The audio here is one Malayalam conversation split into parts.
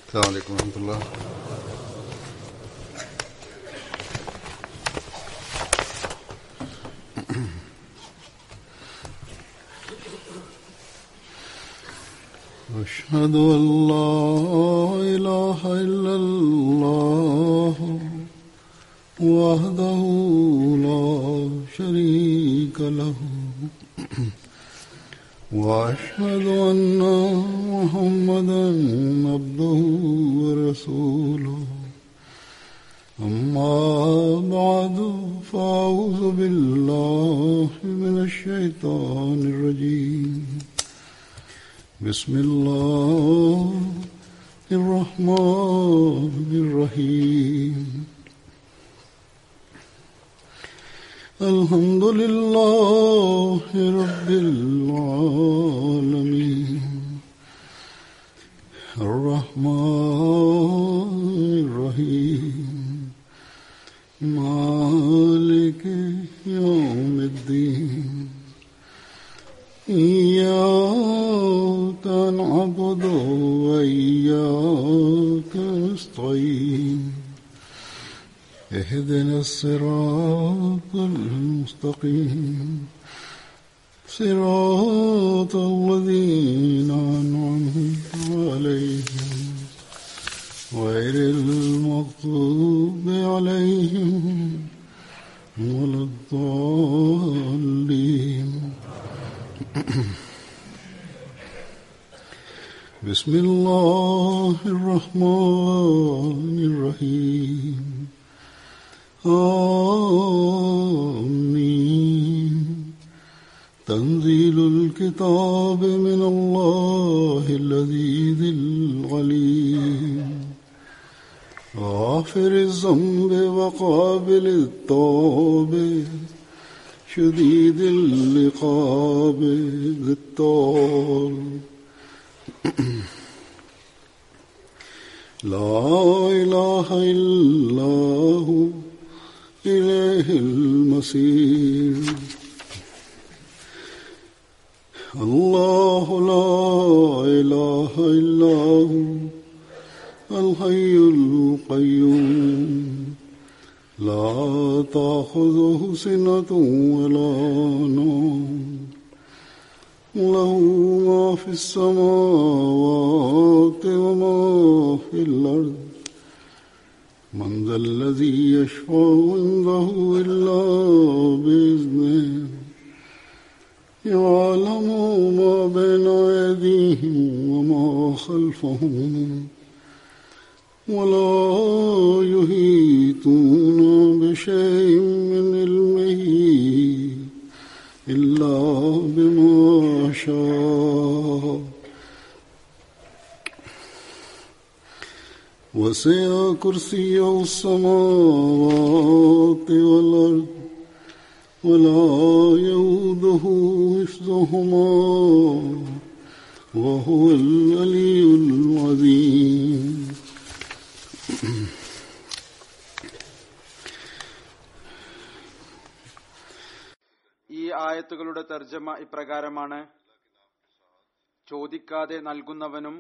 السلام عليكم ورحمة الله أشهد أن لا إله إلا الله وحده لا شريك له وأشهد أن محمدا عبده ورسوله أما بعد فأعوذ بالله من الشيطان الرجيم بسم الله الرحمن الرحيم الحمد لله رب العالمين الرحمن الرحيم مالك يوم الدين إياك نعبد وإياك نستعين اهدنا الصراط المستقيم صراط الذين أنعمت عليهم غير المغضوب عليهم ولا الضالين بسم الله الرحمن الرحيم آمين تنزيل الكتاب من الله الذي العليم غافر الذنب وقابل التوب شديد العقاب ذي الطول لا إله إلا هو إليه المصير الله لا إله إلا هو الحي القيوم لا تأخذه سنة ولا نوم له ما في السماوات وما في الأرض من ذا الذي يشفع عنده إلا بإذنه يعلم ما بين أيديهم وما خلفهم ولا يهيتون بشيء من علمه إلا بما شاء وسع كرسيه السماوات والأرض ولا يؤوده حفظهما وهو العلي العظيم ഈ ആയത്തുകളുടെ തർജ്ജമ ഇപ്രകാരമാണ് ചോദിക്കാതെ നൽകുന്നവനും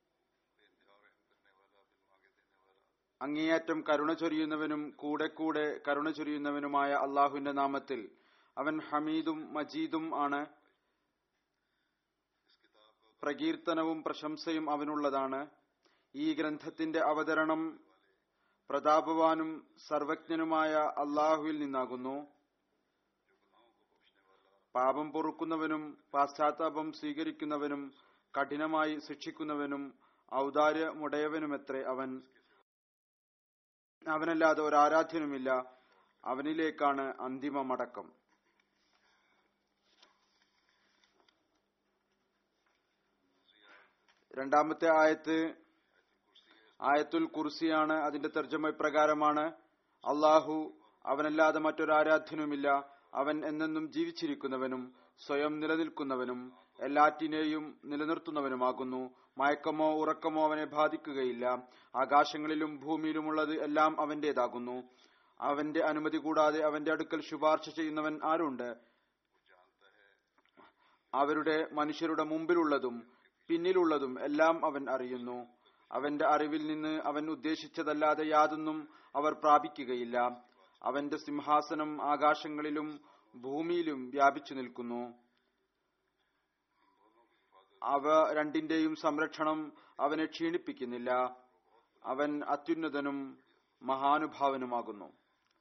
അങ്ങേയറ്റം കരുണ ചൊരിയുന്നവനും കൂടെ കൂടെ കരുണ ചൊരിയുന്നവനുമായ അള്ളാഹുവിന്റെ നാമത്തിൽ അവൻ ഹമീദും മജീദും ആണ് പ്രകീർത്തനവും പ്രശംസയും അവനുള്ളതാണ് ഈ ഗ്രന്ഥത്തിന്റെ അവതരണം പ്രതാപവാനും സർവജ്ഞനുമായ അള്ളാഹുവിൽ നിന്നാകുന്നു പാപം പൊറുക്കുന്നവനും പാശ്ചാത്താപം സ്വീകരിക്കുന്നവനും കഠിനമായി ശിക്ഷിക്കുന്നവനും ഔദാര്യമുടയവനുമെത്രേ അവൻ അവനല്ലാതെ ഒരാരാധ്യനുമില്ല അവനിലേക്കാണ് അന്തിമ മടക്കം രണ്ടാമത്തെ ആയത്ത് ആയത്തുൽ കുർസിയാണ് അതിന്റെ തർജ്ജമ ഇപ്രകാരമാണ് അള്ളാഹു അവനല്ലാതെ മറ്റൊരാരാധ്യനുമില്ല അവൻ എന്നെന്നും ജീവിച്ചിരിക്കുന്നവനും സ്വയം നിലനിൽക്കുന്നവനും എല്ലാറ്റിനെയും നിലനിർത്തുന്നവനുമാകുന്നു മയക്കമോ ഉറക്കമോ അവനെ ബാധിക്കുകയില്ല ആകാശങ്ങളിലും ഭൂമിയിലുമുള്ളത് എല്ലാം അവന്റേതാകുന്നു അവന്റെ അനുമതി കൂടാതെ അവന്റെ അടുക്കൽ ശുപാർശ ചെയ്യുന്നവൻ ആരുണ്ട് അവരുടെ മനുഷ്യരുടെ മുമ്പിലുള്ളതും പിന്നിലുള്ളതും എല്ലാം അവൻ അറിയുന്നു അവന്റെ അറിവിൽ നിന്ന് അവൻ ഉദ്ദേശിച്ചതല്ലാതെ യാതൊന്നും അവർ പ്രാപിക്കുകയില്ല അവന്റെ സിംഹാസനം ആകാശങ്ങളിലും ഭൂമിയിലും വ്യാപിച്ചു നിൽക്കുന്നു അവ രണ്ടിന്റെയും സംരക്ഷണം അവനെ ക്ഷീണിപ്പിക്കുന്നില്ല അവൻ അത്യുന്നതനും മഹാനുഭാവനുമാകുന്നു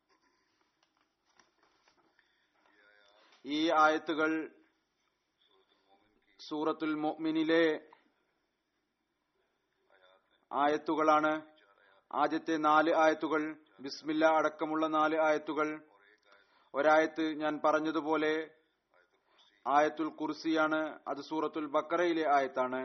ഈ ആയത്തുകൾ സൂറത്തുൽ മുഅ്മിനിലെ ആയത്തുകളാണ് ആദ്യത്തെ നാല് ആയത്തുകൾ ബിസ്മില്ല അടക്കമുള്ള നാല് ആയത്തുകൾ ഒരായത്ത് ഞാൻ പറഞ്ഞതുപോലെ ആയത്തുൽ കുർസിയാണ് അത് സൂറത്തുൽ ബക്കറയിലെ ആയത്താണ്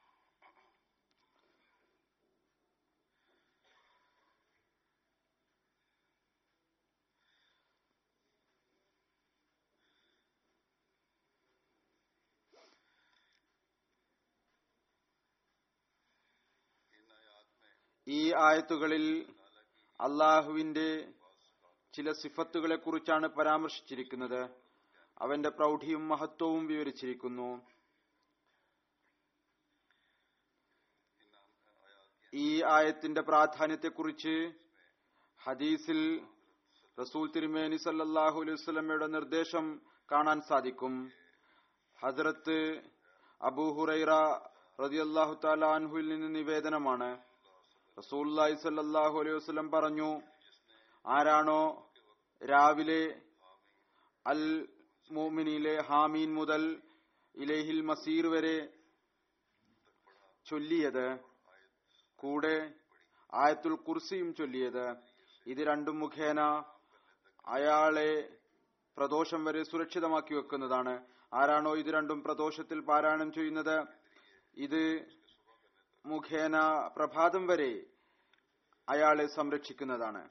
ഈ ആയത്തുകളിൽ അള്ളാഹുവിന്റെ ചില സിഫത്തുകളെ കുറിച്ചാണ് പരാമർശിച്ചിരിക്കുന്നത് അവന്റെ പ്രൗഢിയും മഹത്വവും വിവരിച്ചിരിക്കുന്നു ഈ ആയത്തിന്റെ പ്രാധാന്യത്തെക്കുറിച്ച് ഹദീസിൽ റസൂൽ തിരുമേനി സല്ലാഹു അലൈഹി വസല്ലമയുടെ നിർദ്ദേശം കാണാൻ സാധിക്കും ഹസ്രത്ത് അബൂഹുറൈറ റതിയല്ലാഹു താലാൻഹുവിൽ നിന്ന് നിവേദനമാണ് റസൂല്ലായി സല്ലാഹു അലൈഹി വസ്ലം പറഞ്ഞു ആരാണോ രാവിലെ അൽ മോമിനിലെ ഹാമീൻ മുതൽ ഇലേഹിൽ മസീർ വരെ ചൊല്ലിയത് കൂടെ ആയത്തുൽ കുർസിയും ചൊല്ലിയത് ഇത് രണ്ടും മുഖേന അയാളെ പ്രദോഷം വരെ സുരക്ഷിതമാക്കി വെക്കുന്നതാണ് ആരാണോ ഇത് രണ്ടും പ്രദോഷത്തിൽ പാരായണം ചെയ്യുന്നത് ഇത് മുഖേന പ്രഭാതം വരെ അയാളെ സംരക്ഷിക്കുന്നതാണ്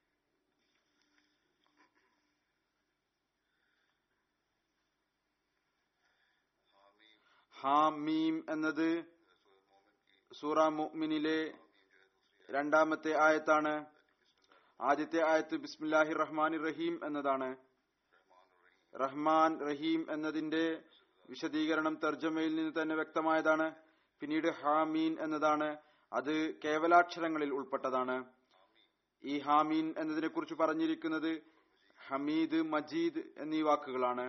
ഹാമീം എന്നത് സൂറ മുഅ്മിനിലെ രണ്ടാമത്തെ ആയത്താണ് ആദ്യത്തെ ആയത്ത് ബിസ്മില്ലാഹി റഹ്മാൻ റഹീം എന്നതാണ് റഹ്മാൻ റഹീം എന്നതിന്റെ വിശദീകരണം തർജ്ജമയിൽ നിന്ന് തന്നെ വ്യക്തമായതാണ് പിന്നീട് ഹാമീൻ എന്നതാണ് അത് കേവലാക്ഷരങ്ങളിൽ ഉൾപ്പെട്ടതാണ് ഈ ഹാമീൻ എന്നതിനെ കുറിച്ച് പറഞ്ഞിരിക്കുന്നത് ഹമീദ് മജീദ് എന്നീ വാക്കുകളാണ്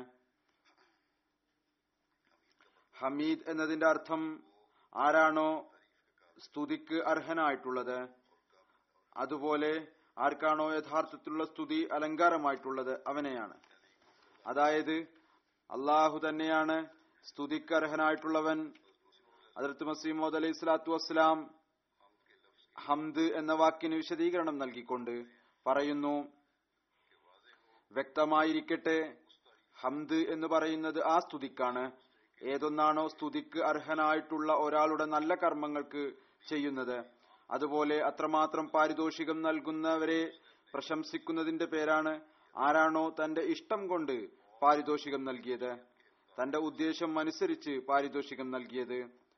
ഹമീദ് എന്നതിന്റെ അർത്ഥം ആരാണോ സ്തുതിക്ക് അർഹനായിട്ടുള്ളത് അതുപോലെ ആർക്കാണോ യഥാർത്ഥത്തിലുള്ള സ്തുതി അലങ്കാരമായിട്ടുള്ളത് അവനെയാണ് അതായത് അള്ളാഹു തന്നെയാണ് സ്തുതിക്ക് അർഹനായിട്ടുള്ളവൻ അതിർത്ത് മസീമോദ് അലൈഹി സ്വലാത്തു വസ്സലാം ഹംദ് എന്ന വാക്കിന് വിശദീകരണം നൽകിക്കൊണ്ട് പറയുന്നു വ്യക്തമായിരിക്കട്ടെ ഹംദ് എന്ന് പറയുന്നത് ആ സ്തുതിക്കാണ് ഏതൊന്നാണോ സ്തുതിക്ക് അർഹനായിട്ടുള്ള ഒരാളുടെ നല്ല കർമ്മങ്ങൾക്ക് ചെയ്യുന്നത് അതുപോലെ അത്രമാത്രം പാരിതോഷികം നൽകുന്നവരെ പ്രശംസിക്കുന്നതിന്റെ പേരാണ് ആരാണോ തന്റെ ഇഷ്ടം കൊണ്ട് പാരിതോഷികം നൽകിയത് തന്റെ ഉദ്ദേശം അനുസരിച്ച് പാരിതോഷികം നൽകിയത്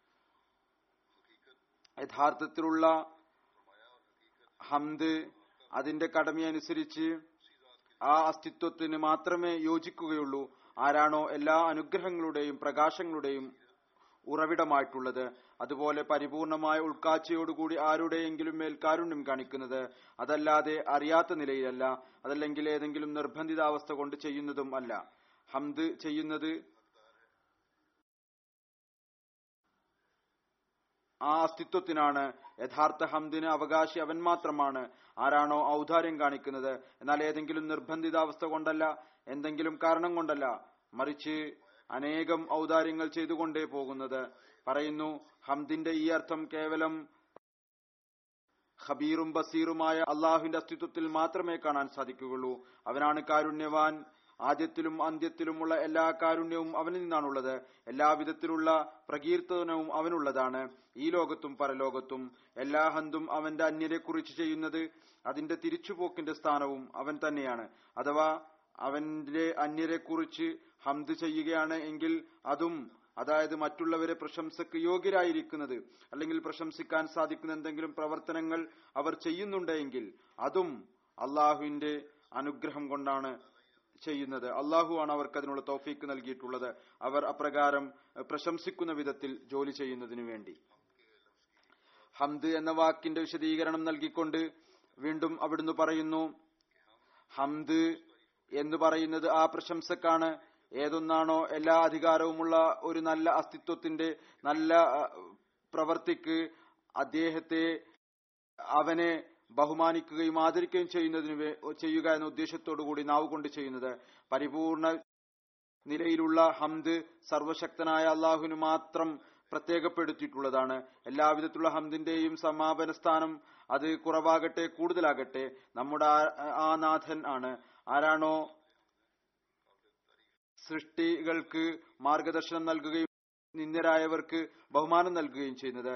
യഥാർത്ഥത്തിലുള്ള ഹംദ് അതിന്റെ കടമയനുസരിച്ച് ആ അസ്തിത്വത്തിന് മാത്രമേ യോജിക്കുകയുള്ളൂ ആരാണോ എല്ലാ അനുഗ്രഹങ്ങളുടെയും പ്രകാശങ്ങളുടെയും ഉറവിടമായിട്ടുള്ളത് അതുപോലെ പരിപൂർണമായ ഉൾക്കാഴ്ചയോടുകൂടി ആരുടെയെങ്കിലും മേൽ കാരുണ്യം കാണിക്കുന്നത് അതല്ലാതെ അറിയാത്ത നിലയിലല്ല അതല്ലെങ്കിൽ ഏതെങ്കിലും നിർബന്ധിതാവസ്ഥ കൊണ്ട് ചെയ്യുന്നതും അല്ല ഹംദ് ചെയ്യുന്നത് ആ അസ്തിത്വത്തിനാണ് യഥാർത്ഥ ഹംദിന് അവകാശി അവൻ മാത്രമാണ് ആരാണോ ഔദാര്യം കാണിക്കുന്നത് എന്നാൽ ഏതെങ്കിലും നിർബന്ധിതാവസ്ഥ കൊണ്ടല്ല എന്തെങ്കിലും കാരണം കൊണ്ടല്ല മറിച്ച് അനേകം ഔദാര്യങ്ങൾ ചെയ്തുകൊണ്ടേ പോകുന്നത് പറയുന്നു ഹംദിന്റെ ഈ അർത്ഥം കേവലം ഖബീറും ബസീറുമായ അള്ളാഹുവിന്റെ അസ്തിത്വത്തിൽ മാത്രമേ കാണാൻ സാധിക്കുകയുള്ളൂ അവനാണ് കാരുണ്യവാൻ ആദ്യത്തിലും അന്ത്യത്തിലുമുള്ള എല്ലാ കാരുണ്യവും അവനിൽ നിന്നാണുള്ളത് എല്ലാവിധത്തിലുള്ള പ്രകീർത്തനവും അവനുള്ളതാണ് ഈ ലോകത്തും പരലോകത്തും എല്ലാ ഹന്തും അവന്റെ അന്യരെ കുറിച്ച് ചെയ്യുന്നത് അതിന്റെ തിരിച്ചുപോക്കിന്റെ സ്ഥാനവും അവൻ തന്നെയാണ് അഥവാ അവന്റെ അന്യരെ കുറിച്ച് ഹംദ് ചെയ്യുകയാണ് എങ്കിൽ അതും അതായത് മറ്റുള്ളവരെ പ്രശംസക്ക് യോഗ്യരായിരിക്കുന്നത് അല്ലെങ്കിൽ പ്രശംസിക്കാൻ സാധിക്കുന്ന എന്തെങ്കിലും പ്രവർത്തനങ്ങൾ അവർ ചെയ്യുന്നുണ്ടെങ്കിൽ അതും അള്ളാഹുവിന്റെ അനുഗ്രഹം കൊണ്ടാണ് ചെയ്യുന്നത് അള്ളാഹുവാണ് അവർക്ക് അതിനുള്ള തൗഫീക്ക് നൽകിയിട്ടുള്ളത് അവർ അപ്രകാരം പ്രശംസിക്കുന്ന വിധത്തിൽ ജോലി ചെയ്യുന്നതിനു വേണ്ടി ഹംദ് എന്ന വാക്കിന്റെ വിശദീകരണം നൽകിക്കൊണ്ട് വീണ്ടും അവിടുന്ന് പറയുന്നു ഹംദ് എന്ന് പറയുന്നത് ആ പ്രശംസക്കാണ് ഏതൊന്നാണോ എല്ലാ അധികാരവുമുള്ള ഒരു നല്ല അസ്തിത്വത്തിന്റെ നല്ല അഹ്, പ്രവർത്തിക്ക് അദ്ദേഹത്തെ അവനെ ബഹുമാനിക്കുകയും ആദരിക്കുകയും ചെയ്യുന്നതിന് വേ- ചെയ്യുക എന്ന ഉദ്ദേശത്തോടു കൂടി നാവ് കൊണ്ട് ചെയ്യുന്നത് പരിപൂർണ നിലയിലുള്ള ഹംദ് സർവശക്തനായ അള്ളാഹുവിന് മാത്രം പ്രത്യേകപ്പെടുത്തിയിട്ടുള്ളതാണ് എല്ലാവിധത്തിലുള്ള ഹംദിന്റെയും സമാപന സ്ഥാനം അത് കുറവാകട്ടെ കൂടുതലാകട്ടെ നമ്മുടെ ആ- ആ നാഥൻ ആണ് ആരാണോ സൃഷ്ടികൾക്ക് മാർഗദർശനം നൽകുകയും നിന്ദ്യരായവർക്ക് ബഹുമാനം നൽകുകയും ചെയ്യുന്നത്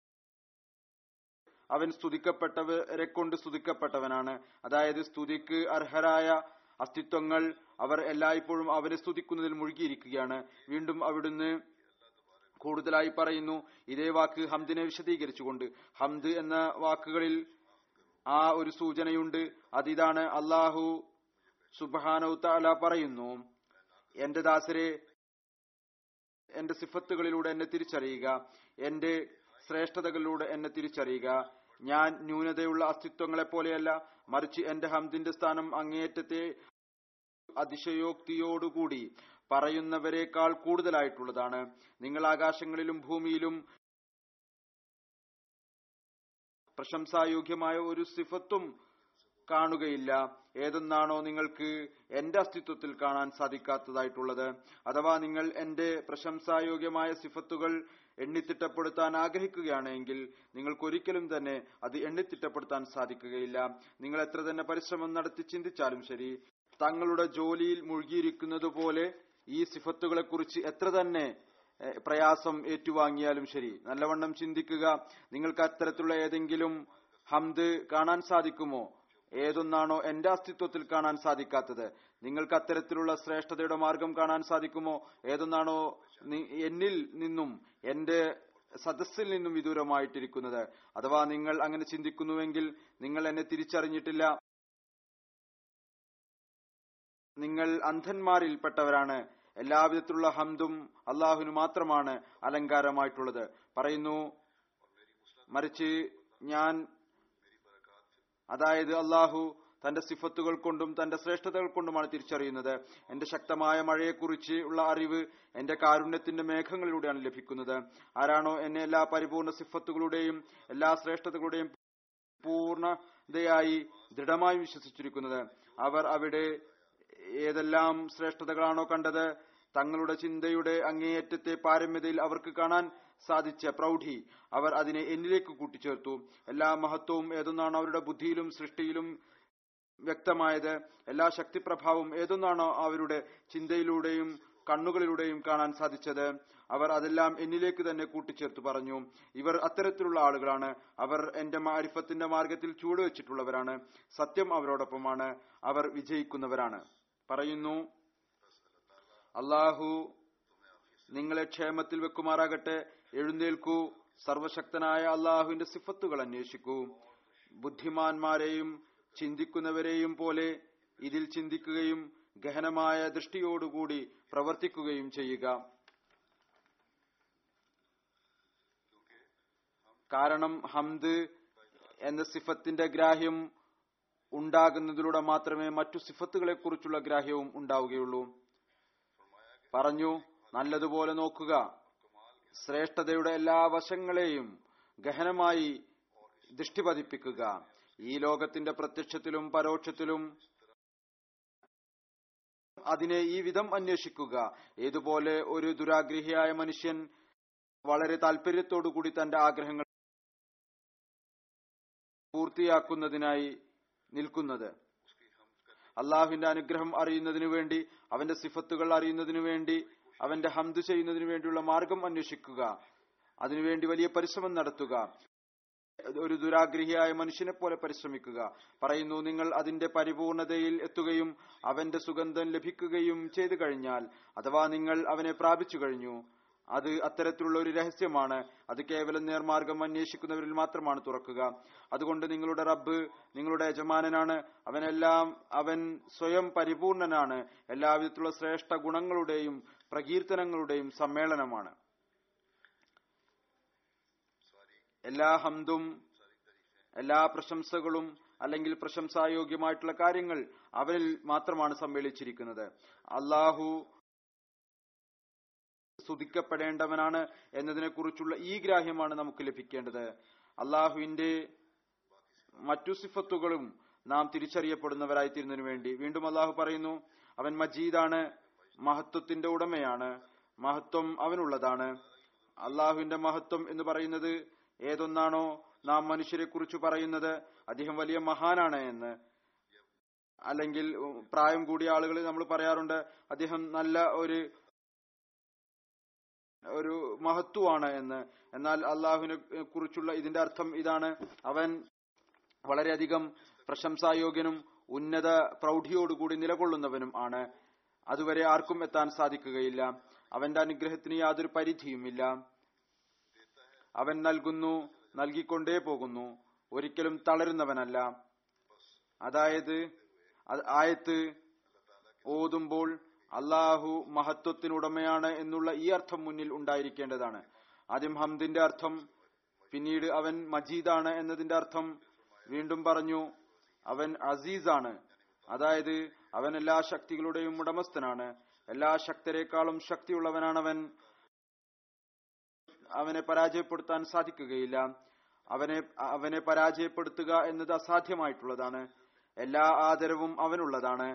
അവൻ സ്തുതിക്കപ്പെട്ടവരെ കൊണ്ട് സ്തുതിക്കപ്പെട്ടവനാണ് അതായത് സ്തുതിക്ക് അർഹരായ അസ്തിത്വങ്ങൾ അവർ എല്ലായ്പ്പോഴും അവനെ സ്തുതിക്കുന്നതിൽ മുഴുകിയിരിക്കുകയാണ് വീണ്ടും അവിടുന്ന് കൂടുതലായി പറയുന്നു ഇതേ വാക്ക് ഹംദിനെ വിശദീകരിച്ചുകൊണ്ട് ഹംദ് എന്ന വാക്കുകളിൽ ആ ഒരു സൂചനയുണ്ട് അതിതാണ് അള്ളാഹു സുബാനൌ തആല പറയുന്നു എന്റെ ദാസരെ എന്റെ സിഫത്തുകളിലൂടെ എന്നെ തിരിച്ചറിയുക എന്റെ ശ്രേഷ്ഠതകളിലൂടെ എന്നെ തിരിച്ചറിയുക ഞാൻ ന്യൂനതയുള്ള അസ്തിത്വങ്ങളെ പോലെയല്ല മറിച്ച് എന്റെ ഹംദിന്റെ സ്ഥാനം അങ്ങേയറ്റത്തെ അതിശയോക്തിയോടുകൂടി പറയുന്നവരെക്കാൾ കൂടുതലായിട്ടുള്ളതാണ് നിങ്ങൾ ആകാശങ്ങളിലും ഭൂമിയിലും പ്രശംസായോഗ്യമായ ഒരു സിഫത്തും കാണുകയില്ല ഏതൊന്നാണോ നിങ്ങൾക്ക് എന്റെ അസ്തിത്വത്തിൽ കാണാൻ സാധിക്കാത്തതായിട്ടുള്ളത് അഥവാ നിങ്ങൾ എന്റെ പ്രശംസായോഗ്യമായ സിഫത്തുകൾ എണ്ണിത്തിട്ടപ്പെടുത്താൻ ആഗ്രഹിക്കുകയാണെങ്കിൽ നിങ്ങൾക്കൊരിക്കലും തന്നെ അത് എണ്ണിത്തിട്ടപ്പെടുത്താൻ സാധിക്കുകയില്ല നിങ്ങൾ എത്ര തന്നെ പരിശ്രമം നടത്തി ചിന്തിച്ചാലും ശരി തങ്ങളുടെ ജോലിയിൽ മുഴുകിയിരിക്കുന്നത് പോലെ ഈ സിഫത്തുകളെ കുറിച്ച് എത്ര തന്നെ എഹ്, പ്രയാസം ഏറ്റുവാങ്ങിയാലും ശരി നല്ലവണ്ണം ചിന്തിക്കുക നിങ്ങൾക്ക് അത്തരത്തിലുള്ള ഏതെങ്കിലും ഹംദ് കാണാൻ സാധിക്കുമോ ഏതൊന്നാണോ എന്റെ അസ്തിത്വത്തിൽ കാണാൻ സാധിക്കാത്തത് നിങ്ങൾക്ക് അത്തരത്തിലുള്ള ശ്രേഷ്ഠതയുടെ മാർഗം കാണാൻ സാധിക്കുമോ ഏതൊന്നാണോ നി- എന്നിൽ നിന്നും എന്റെ സദസ്സിൽ നിന്നും വിദൂരമായിട്ടിരിക്കുന്നത് അഥവാ നിങ്ങൾ അങ്ങനെ ചിന്തിക്കുന്നുവെങ്കിൽ നിങ്ങൾ എന്നെ തിരിച്ചറിഞ്ഞിട്ടില്ല നിങ്ങൾ അന്ധന്മാരിൽപ്പെട്ടവരാണ് എല്ലാവിധത്തിലുള്ള ഹംദും അള്ളാഹുവിന് മാത്രമാണ് അലങ്കാരമായിട്ടുള്ളത് പറയുന്നു മറിച്ച് ഞാൻ അതായത് അള്ളാഹു തന്റെ സിഫത്തുകൾ കൊണ്ടും തന്റെ ശ്രേഷ്ഠതകൾ കൊണ്ടുമാണ് തിരിച്ചറിയുന്നത് എന്റെ ശക്തമായ മഴയെക്കുറിച്ച് ഉള്ള അറിവ് എന്റെ കാരുണ്യത്തിന്റെ മേഘങ്ങളിലൂടെയാണ് ലഭിക്കുന്നത് ആരാണോ എന്നെ എല്ലാ പരിപൂർണ സിഫത്തുകളുടെയും എല്ലാ ശ്രേഷ്ഠതകളുടെയും പൂർണ്ണതയായി ദൃഢമായി വിശ്വസിച്ചിരിക്കുന്നത് അവർ അവിടെ ഏതെല്ലാം ശ്രേഷ്ഠതകളാണോ കണ്ടത് തങ്ങളുടെ ചിന്തയുടെ അങ്ങേയറ്റത്തെ പാരമ്യതയിൽ അവർക്ക് കാണാൻ സാധിച്ച പ്രൗഢി അവർ അതിനെ എന്നിലേക്ക് കൂട്ടിച്ചേർത്തു എല്ലാ മഹത്വവും ഏതൊന്നാണോ അവരുടെ ബുദ്ധിയിലും സൃഷ്ടിയിലും വ്യക്തമായത് എല്ലാ ശക്തിപ്രഭാവവും ഏതൊന്നാണോ അവരുടെ ചിന്തയിലൂടെയും കണ്ണുകളിലൂടെയും കാണാൻ സാധിച്ചത് അവർ അതെല്ലാം എന്നിലേക്ക് തന്നെ കൂട്ടിച്ചേർത്ത് പറഞ്ഞു ഇവർ അത്തരത്തിലുള്ള ആളുകളാണ് അവർ എന്റെ മാരിഫത്തിന്റെ മാർഗത്തിൽ ചൂടുവെച്ചിട്ടുള്ളവരാണ് സത്യം അവരോടൊപ്പമാണ് അവർ വിജയിക്കുന്നവരാണ് പറയുന്നു അള്ളാഹു നിങ്ങളെ ക്ഷേമത്തിൽ വെക്കുമാറാകട്ടെ എഴുന്നേൽക്കൂ സർവശക്തനായ അള്ളാഹുവിന്റെ സിഫത്തുകൾ അന്വേഷിക്കൂ ബുദ്ധിമാന്മാരെയും ചിന്തിക്കുന്നവരെയും പോലെ ഇതിൽ ചിന്തിക്കുകയും ഗഹനമായ ദൃഷ്ടിയോടുകൂടി പ്രവർത്തിക്കുകയും ചെയ്യുക കാരണം ഹംദ് എന്ന സിഫത്തിന്റെ ഗ്രാഹ്യം ഉണ്ടാകുന്നതിലൂടെ മാത്രമേ മറ്റു സിഫത്തുകളെ കുറിച്ചുള്ള ഗ്രാഹ്യവും ഉണ്ടാവുകയുള്ളൂ പറഞ്ഞു നല്ലതുപോലെ നോക്കുക ശ്രേഷ്ഠതയുടെ എല്ലാ വശങ്ങളെയും ഗഹനമായി ദൃഷ്ടി പതിപ്പിക്കുക ഈ ലോകത്തിന്റെ പ്രത്യക്ഷത്തിലും പരോക്ഷത്തിലും അതിനെ ഈ വിധം അന്വേഷിക്കുക ഏതുപോലെ ഒരു ദുരാഗ്രഹിയായ മനുഷ്യൻ വളരെ താല്പര്യത്തോടു കൂടി തന്റെ ആഗ്രഹങ്ങൾ പൂർത്തിയാക്കുന്നതിനായി നിൽക്കുന്നത് അള്ളാഹുവിന്റെ അനുഗ്രഹം അറിയുന്നതിനു വേണ്ടി അവന്റെ സിഫത്തുകൾ അറിയുന്നതിനു വേണ്ടി അവന്റെ ഹംദ് ചെയ്യുന്നതിനു വേണ്ടിയുള്ള മാർഗം അന്വേഷിക്കുക അതിനുവേണ്ടി വലിയ പരിശ്രമം നടത്തുക ഒരു ദുരാഗ്രഹിയായ മനുഷ്യനെ പോലെ പരിശ്രമിക്കുക പറയുന്നു നിങ്ങൾ അതിന്റെ പരിപൂർണതയിൽ എത്തുകയും അവന്റെ സുഗന്ധം ലഭിക്കുകയും ചെയ്തു കഴിഞ്ഞാൽ അഥവാ നിങ്ങൾ അവനെ പ്രാപിച്ചു കഴിഞ്ഞു അത് അത്തരത്തിലുള്ള ഒരു രഹസ്യമാണ് അത് കേവലം നേർമാർഗം അന്വേഷിക്കുന്നവരിൽ മാത്രമാണ് തുറക്കുക അതുകൊണ്ട് നിങ്ങളുടെ റബ്ബ് നിങ്ങളുടെ യജമാനനാണ് അവനെല്ലാം അവൻ സ്വയം പരിപൂർണനാണ് എല്ലാവിധത്തിലുള്ള ശ്രേഷ്ഠ ഗുണങ്ങളുടെയും പ്രകീർത്തനങ്ങളുടെയും സമ്മേളനമാണ് എല്ലാ ഹംദും എല്ലാ പ്രശംസകളും അല്ലെങ്കിൽ പ്രശംസായോഗ്യമായിട്ടുള്ള കാര്യങ്ങൾ അവനിൽ മാത്രമാണ് സമ്മേളിച്ചിരിക്കുന്നത് അള്ളാഹു സ്തുതിക്കപ്പെടേണ്ടവനാണ് എന്നതിനെക്കുറിച്ചുള്ള ഈ ഗ്രാഹ്യമാണ് നമുക്ക് ലഭിക്കേണ്ടത് അള്ളാഹുവിന്റെ മറ്റു സിഫത്തുകളും നാം തിരിച്ചറിയപ്പെടുന്നവരായി തീരുന്നതിനു വേണ്ടി വീണ്ടും അള്ളാഹു പറയുന്നു അവൻ മജീദാണ് മഹത്വത്തിന്റെ ഉടമയാണ് മഹത്വം അവനുള്ളതാണ് അള്ളാഹുവിന്റെ മഹത്വം എന്ന് പറയുന്നത് ഏതൊന്നാണോ നാം മനുഷ്യരെ കുറിച്ച് പറയുന്നത് അദ്ദേഹം വലിയ മഹാനാണ് എന്ന് അല്ലെങ്കിൽ ഉം, പ്രായം കൂടിയ ആളുകൾ നമ്മൾ പറയാറുണ്ട് അദ്ദേഹം നല്ല ഒരു ഒരു മഹത്വമാണ് എന്ന് എന്നാൽ അള്ളാഹുവിനെ കുറിച്ചുള്ള ഇതിന്റെ അർത്ഥം ഇതാണ് അവൻ വളരെയധികം പ്രശംസായോഗ്യനും ഉന്നത പ്രൗഢിയോടുകൂടി നിലകൊള്ളുന്നവനും ആണ് അതുവരെ ആർക്കും എത്താൻ സാധിക്കുകയില്ല അവന്റെ അനുഗ്രഹത്തിന് യാതൊരു പരിധിയുമില്ല അവൻ നൽകുന്നു നൽകിക്കൊണ്ടേ പോകുന്നു ഒരിക്കലും തളരുന്നവനല്ല അതായത് അത് ആയത്ത് ഓതുമ്പോൾ അള്ളാഹു മഹത്വത്തിനുടമയാണ് എന്നുള്ള ഈ അർത്ഥം മുന്നിൽ ഉണ്ടായിരിക്കേണ്ടതാണ് ആദ്യം ഹംദിന്റെ അർത്ഥം പിന്നീട് അവൻ മജീദാണ് എന്നതിന്റെ അർത്ഥം വീണ്ടും പറഞ്ഞു അവൻ അസീസാണ് അതായത് അവൻ എല്ലാ ശക്തികളുടെയും ഉടമസ്ഥനാണ് എല്ലാ ശക്തരെക്കാളും ശക്തിയുള്ളവനാണവൻ അവനെ പരാജയപ്പെടുത്താൻ സാധിക്കുകയില്ല അവനെ അവനെ പരാജയപ്പെടുത്തുക എന്നത് അസാധ്യമായിട്ടുള്ളതാണ് എല്ലാ ആദരവും അവനുള്ളതാണ്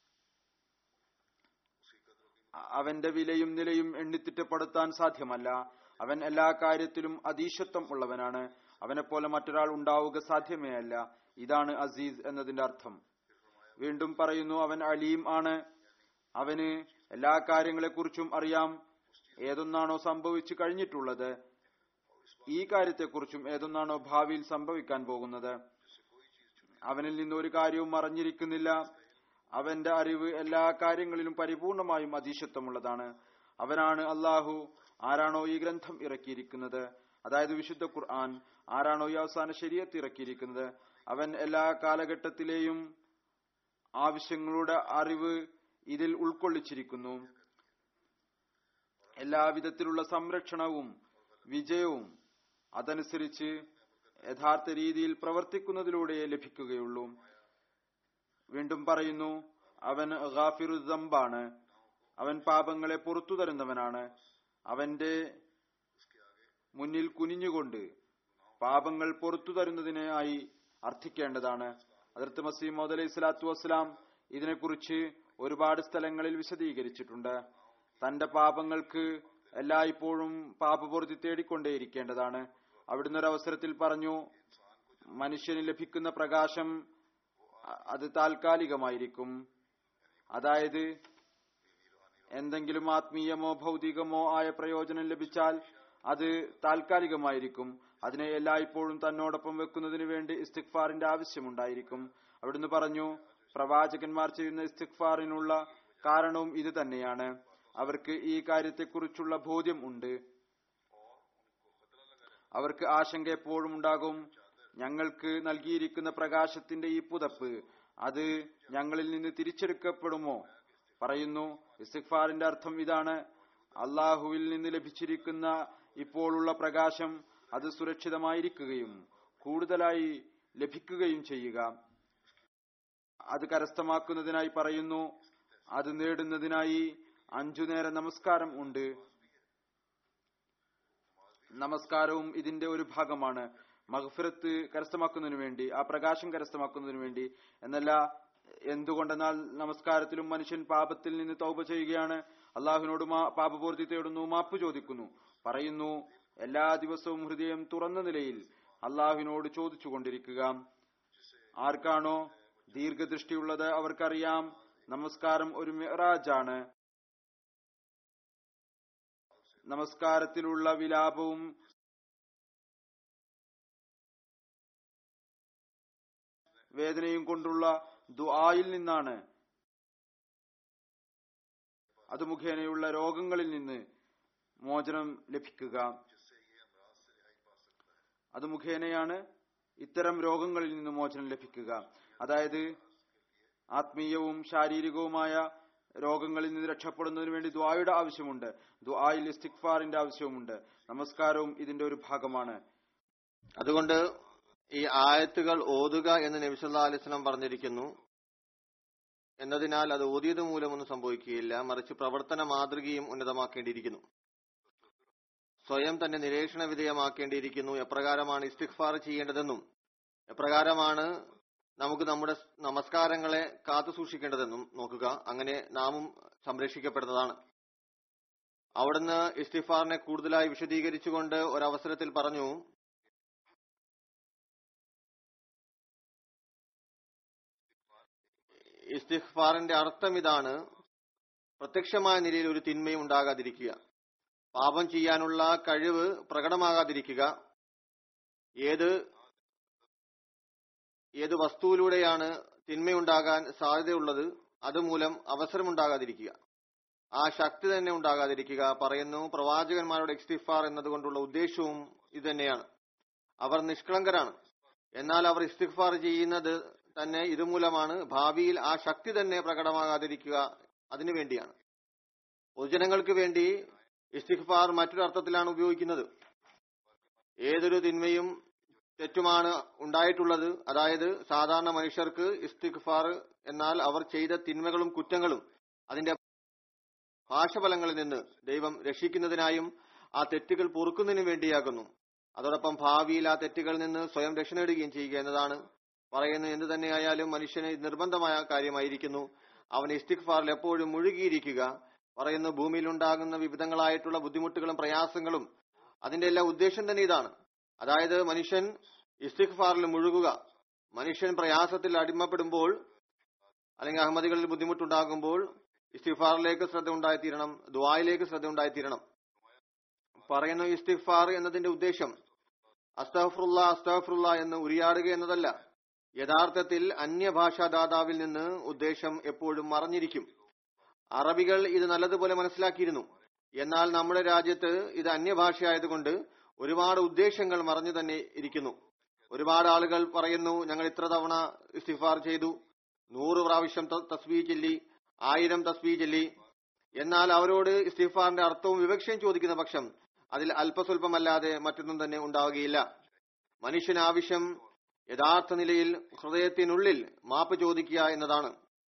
അവന്റെ വിലയും നിലയും എണ്ണിത്തിട്ടപ്പെടുത്താൻ സാധ്യമല്ല അവൻ എല്ലാ കാര്യത്തിലും അതീശത്വം ഉള്ളവനാണ് അവനെപ്പോലെ മറ്റൊരാൾ ഉണ്ടാവുക സാധ്യമേ അല്ല ഇതാണ് അസീസ് എന്നതിന്റെ അർത്ഥം വീണ്ടും പറയുന്നു അവൻ അലീം ആണ് അവന് എല്ലാ കാര്യങ്ങളെക്കുറിച്ചും അറിയാം ഏതൊന്നാണോ സംഭവിച്ചു കഴിഞ്ഞിട്ടുള്ളത് ഈ കാര്യത്തെക്കുറിച്ചും ഏതൊന്നാണോ ഭാവിയിൽ സംഭവിക്കാൻ പോകുന്നത് അവനിൽ നിന്ന് ഒരു കാര്യവും മറഞ്ഞിരിക്കുന്നില്ല അവന്റെ അറിവ് എല്ലാ കാര്യങ്ങളിലും പരിപൂർണമായും അതീശത്വമുള്ളതാണ് അവനാണ് അള്ളാഹു ആരാണോ ഈ ഗ്രന്ഥം ഇറക്കിയിരിക്കുന്നത് അതായത് വിശുദ്ധ ഖുർആൻ ആരാണോ ഈ അവസാന ശരീരത്ത് ഇറക്കിയിരിക്കുന്നത് അവൻ എല്ലാ കാലഘട്ടത്തിലെയും ആവശ്യങ്ങളുടെ അറിവ് ഇതിൽ ഉൾക്കൊള്ളിച്ചിരിക്കുന്നു എല്ലാവിധത്തിലുള്ള സംരക്ഷണവും വിജയവും അതനുസരിച്ച് യഥാർത്ഥ രീതിയിൽ പ്രവർത്തിക്കുന്നതിലൂടെ ലഭിക്കുകയുള്ളൂ വീണ്ടും പറയുന്നു അവൻ ഗാഫിറുദമ്പാണ് അവൻ പാപങ്ങളെ പുറത്തു തരുന്നവനാണ് അവന്റെ മുന്നിൽ കുനിഞ്ഞുകൊണ്ട് പാപങ്ങൾ പുറത്തു തരുന്നതിനായി അർത്ഥിക്കേണ്ടതാണ് അതിർത്ത് മസീം മോദ് അലൈഹി സ്വലാത്തു വസ്സലാം ഇതിനെക്കുറിച്ച് ഒരുപാട് സ്ഥലങ്ങളിൽ വിശദീകരിച്ചിട്ടുണ്ട് തന്റെ പാപങ്ങൾക്ക് എല്ലായ്പ്പോഴും പാപപൂർത്തി തേടിക്കൊണ്ടേയിരിക്കേണ്ടതാണ് അവിടുന്ന് ഒരു അവസരത്തിൽ പറഞ്ഞു മനുഷ്യന് ലഭിക്കുന്ന പ്രകാശം അ- അത് താൽക്കാലികമായിരിക്കും അതായത് എന്തെങ്കിലും ആത്മീയമോ ഭൗതികമോ ആയ പ്രയോജനം ലഭിച്ചാൽ അത് താൽക്കാലികമായിരിക്കും അതിനെ എല്ലായ്പ്പോഴും തന്നോടൊപ്പം വെക്കുന്നതിന് വേണ്ടി ഇസ്തിഗ്ഫാറിന്റെ ആവശ്യമുണ്ടായിരിക്കും അവിടുന്ന് പറഞ്ഞു പ്രവാചകന്മാർ ചെയ്യുന്ന ഇസ്തിഗ്ഫാറിനുള്ള കാരണവും ഇത് തന്നെയാണ് അവർക്ക് ഈ കാര്യത്തെക്കുറിച്ചുള്ള ബോധ്യം ഉണ്ട് അവർക്ക് ആശങ്ക എപ്പോഴും ഉണ്ടാകും ഞങ്ങൾക്ക് നൽകിയിരിക്കുന്ന പ്രകാശത്തിന്റെ ഈ പുതപ്പ് അത് ഞങ്ങളിൽ നിന്ന് തിരിച്ചെടുക്കപ്പെടുമോ പറയുന്നു ഇസ്തിഗ്ഫാറിന്റെ അർത്ഥം ഇതാണ് അള്ളാഹുവിൽ നിന്ന് ലഭിച്ചിരിക്കുന്ന ഇപ്പോഴുള്ള പ്രകാശം അത് സുരക്ഷിതമായിരിക്കുകയും കൂടുതലായി ലഭിക്കുകയും ചെയ്യുക അത് കരസ്ഥമാക്കുന്നതിനായി പറയുന്നു അത് നേടുന്നതിനായി അഞ്ചു നേര നമസ്കാരം ഉണ്ട് നമസ്കാരവും ഇതിന്റെ ഒരു ഭാഗമാണ് മഹഫിറത്ത് കരസ്ഥമാക്കുന്നതിനു വേണ്ടി ആ പ്രകാശം കരസ്ഥമാക്കുന്നതിനു വേണ്ടി എന്നല്ല എന്തുകൊണ്ടെന്നാൽ നമസ്കാരത്തിലും മനുഷ്യൻ പാപത്തിൽ നിന്ന് തൗപ ചെയ്യുകയാണ് അള്ളാഹുവിനോട് മാ പാപപൂർത്തി തേടുന്നു മാപ്പ് ചോദിക്കുന്നു പറയുന്നു എല്ലാ ദിവസവും ഹൃദയം തുറന്ന നിലയിൽ അള്ളാഹുവിനോട് ചോദിച്ചുകൊണ്ടിരിക്കുക ആർക്കാണോ ദീർഘദൃഷ്ടിയുള്ളത് അവർക്കറിയാം നമസ്കാരം ഒരു മിറാജാണ് നമസ്കാരത്തിലുള്ള വിലാപവും വേദനയും കൊണ്ടുള്ള ദുആയിൽ നിന്നാണ് അത് മുഖേനയുള്ള രോഗങ്ങളിൽ നിന്ന് മോചനം ലഭിക്കുക അത് മുഖേനയാണ് ഇത്തരം രോഗങ്ങളിൽ നിന്ന് മോചനം ലഭിക്കുക അതായത് ആത്മീയവും ശാരീരികവുമായ രോഗങ്ങളിൽ നിന്ന് രക്ഷപ്പെടുന്നതിന് വേണ്ടി ദ്വായുടെ ആവശ്യമുണ്ട് ദ്വായിൽ ഇസ്തിഗ്ഫാറിന്റെ ആവശ്യവുമുണ്ട് നമസ്കാരവും ഇതിന്റെ ഒരു ഭാഗമാണ് അതുകൊണ്ട് ഈ ആയത്തുകൾ ഓതുക എന്ന് നബിസല്ലാ അലിസ്ലാം പറഞ്ഞിരിക്കുന്നു എന്നതിനാൽ അത് ഓതിയത് മൂലമൊന്നും സംഭവിക്കുകയില്ല മറിച്ച് പ്രവർത്തന മാതൃകയും ഉന്നതമാക്കേണ്ടിയിരിക്കുന്നു സ്വയം തന്നെ നിരീക്ഷണ വിധേയമാക്കേണ്ടിയിരിക്കുന്നു എപ്രകാരമാണ് ഇസ്തിഗ്ഫാർ ചെയ്യേണ്ടതെന്നും എപ്രകാരമാണ് നമുക്ക് നമ്മുടെ നമസ്കാരങ്ങളെ കാത്തു സൂക്ഷിക്കേണ്ടതെന്നും നോക്കുക അങ്ങനെ നാമും സംരക്ഷിക്കപ്പെടുന്നതാണ് അവിടുന്ന് ഇസ്തിഫാറിനെ കൂടുതലായി വിശദീകരിച്ചുകൊണ്ട് ഒരവസരത്തിൽ പറഞ്ഞു ഇസ്തിഫാറിന്റെ അർത്ഥം ഇതാണ് പ്രത്യക്ഷമായ നിലയിൽ ഒരു തിന്മയും ഉണ്ടാകാതിരിക്കുക പാപം ചെയ്യാനുള്ള കഴിവ് പ്രകടമാകാതിരിക്കുക ഏത് ഏത് വസ്തുവിലൂടെയാണ് തിന്മയുണ്ടാകാൻ സാധ്യതയുള്ളത് അതുമൂലം അവസരമുണ്ടാകാതിരിക്കുക ആ ശക്തി തന്നെ ഉണ്ടാകാതിരിക്കുക പറയുന്നു പ്രവാചകന്മാരുടെ ഇസ്തിഫാർ എന്നതുകൊണ്ടുള്ള ഉദ്ദേശവും ഇതുതന്നെയാണ് അവർ നിഷ്കളങ്കരാണ് എന്നാൽ അവർ ഇസ്തിഫാർ ചെയ്യുന്നത് തന്നെ ഇതുമൂലമാണ് ഭാവിയിൽ ആ ശക്തി തന്നെ പ്രകടമാകാതിരിക്കുക അതിനു വേണ്ടിയാണ് പൊതുജനങ്ങൾക്ക് വേണ്ടി ഇസ്തിഫാർ മറ്റൊരു അർത്ഥത്തിലാണ് ഉപയോഗിക്കുന്നത് ഏതൊരു തിന്മയും തെറ്റുമാണ് ഉണ്ടായിട്ടുള്ളത് അതായത് സാധാരണ മനുഷ്യർക്ക് ഇസ്തിഗ്ഫാർ എന്നാൽ അവർ ചെയ്ത തിന്മകളും കുറ്റങ്ങളും അതിന്റെ പാശഫലങ്ങളിൽ നിന്ന് ദൈവം രക്ഷിക്കുന്നതിനായും ആ തെറ്റുകൾ പൊറുക്കുന്നതിനു വേണ്ടിയാകുന്നു അതോടൊപ്പം ഭാവിയിൽ ആ തെറ്റുകളിൽ നിന്ന് സ്വയം രക്ഷ നേടുകയും ചെയ്യുക എന്നതാണ് പറയുന്നത് എന്ത് തന്നെയായാലും മനുഷ്യന് നിർബന്ധമായ കാര്യമായിരിക്കുന്നു അവൻ ഇസ്തിഗ്ഫാറിൽ എപ്പോഴും മുഴുകിയിരിക്കുക പറയുന്നു ഭൂമിയിൽ ഉണ്ടാകുന്ന വിവിധങ്ങളായിട്ടുള്ള ബുദ്ധിമുട്ടുകളും പ്രയാസങ്ങളും അതിന്റെ എല്ലാ ഉദ്ദേശം തന്നെ ഇതാണ് അതായത് മനുഷ്യൻ ഇസ്തിഗ്ഫാറിൽ മുഴുകുക മനുഷ്യൻ പ്രയാസത്തിൽ അടിമപ്പെടുമ്പോൾ അല്ലെങ്കിൽ അഹമ്മദികളിൽ ബുദ്ധിമുട്ടുണ്ടാകുമ്പോൾ ഇസ്തിഗ്ഫാറിലേക്ക് ശ്രദ്ധ ഉണ്ടായിത്തീരണം ദ്വായിലേക്ക് ശ്രദ്ധ ഉണ്ടായിത്തീരണം പറയുന്നു ഇസ്തിഗ്ഫാർ എന്നതിന്റെ ഉദ്ദേശം അസ്തഫറുല്ല അസ്തഫറുല്ല എന്ന് ഉരിയാടുക എന്നതല്ല യഥാർത്ഥത്തിൽ അന്യഭാഷാദാതാവിൽ നിന്ന് ഉദ്ദേശം എപ്പോഴും മറഞ്ഞിരിക്കും അറബികൾ ഇത് നല്ലതുപോലെ മനസ്സിലാക്കിയിരുന്നു എന്നാൽ നമ്മുടെ രാജ്യത്ത് ഇത് അന്യഭാഷയായതുകൊണ്ട് ഒരുപാട് ഉദ്ദേശങ്ങൾ മറഞ്ഞു തന്നെ ഇരിക്കുന്നു ഒരുപാട് ആളുകൾ പറയുന്നു ഞങ്ങൾ ഇത്ര തവണ ഇസ്തിഫാർ ചെയ്തു നൂറ് പ്രാവശ്യം തസ്ബീ ചൊല്ലി ആയിരം തസ്ബീ ചൊല്ലി എന്നാൽ അവരോട് ഇസ്തിഫാറിന്റെ അർത്ഥവും വിവക്ഷയും ചോദിക്കുന്ന പക്ഷം അതിൽ അല്പസ്വല്പമല്ലാതെ മറ്റൊന്നും തന്നെ ഉണ്ടാവുകയില്ല മനുഷ്യന് ആവശ്യം യഥാർത്ഥ നിലയിൽ ഹൃദയത്തിനുള്ളിൽ മാപ്പ് ചോദിക്കുക എന്നതാണ്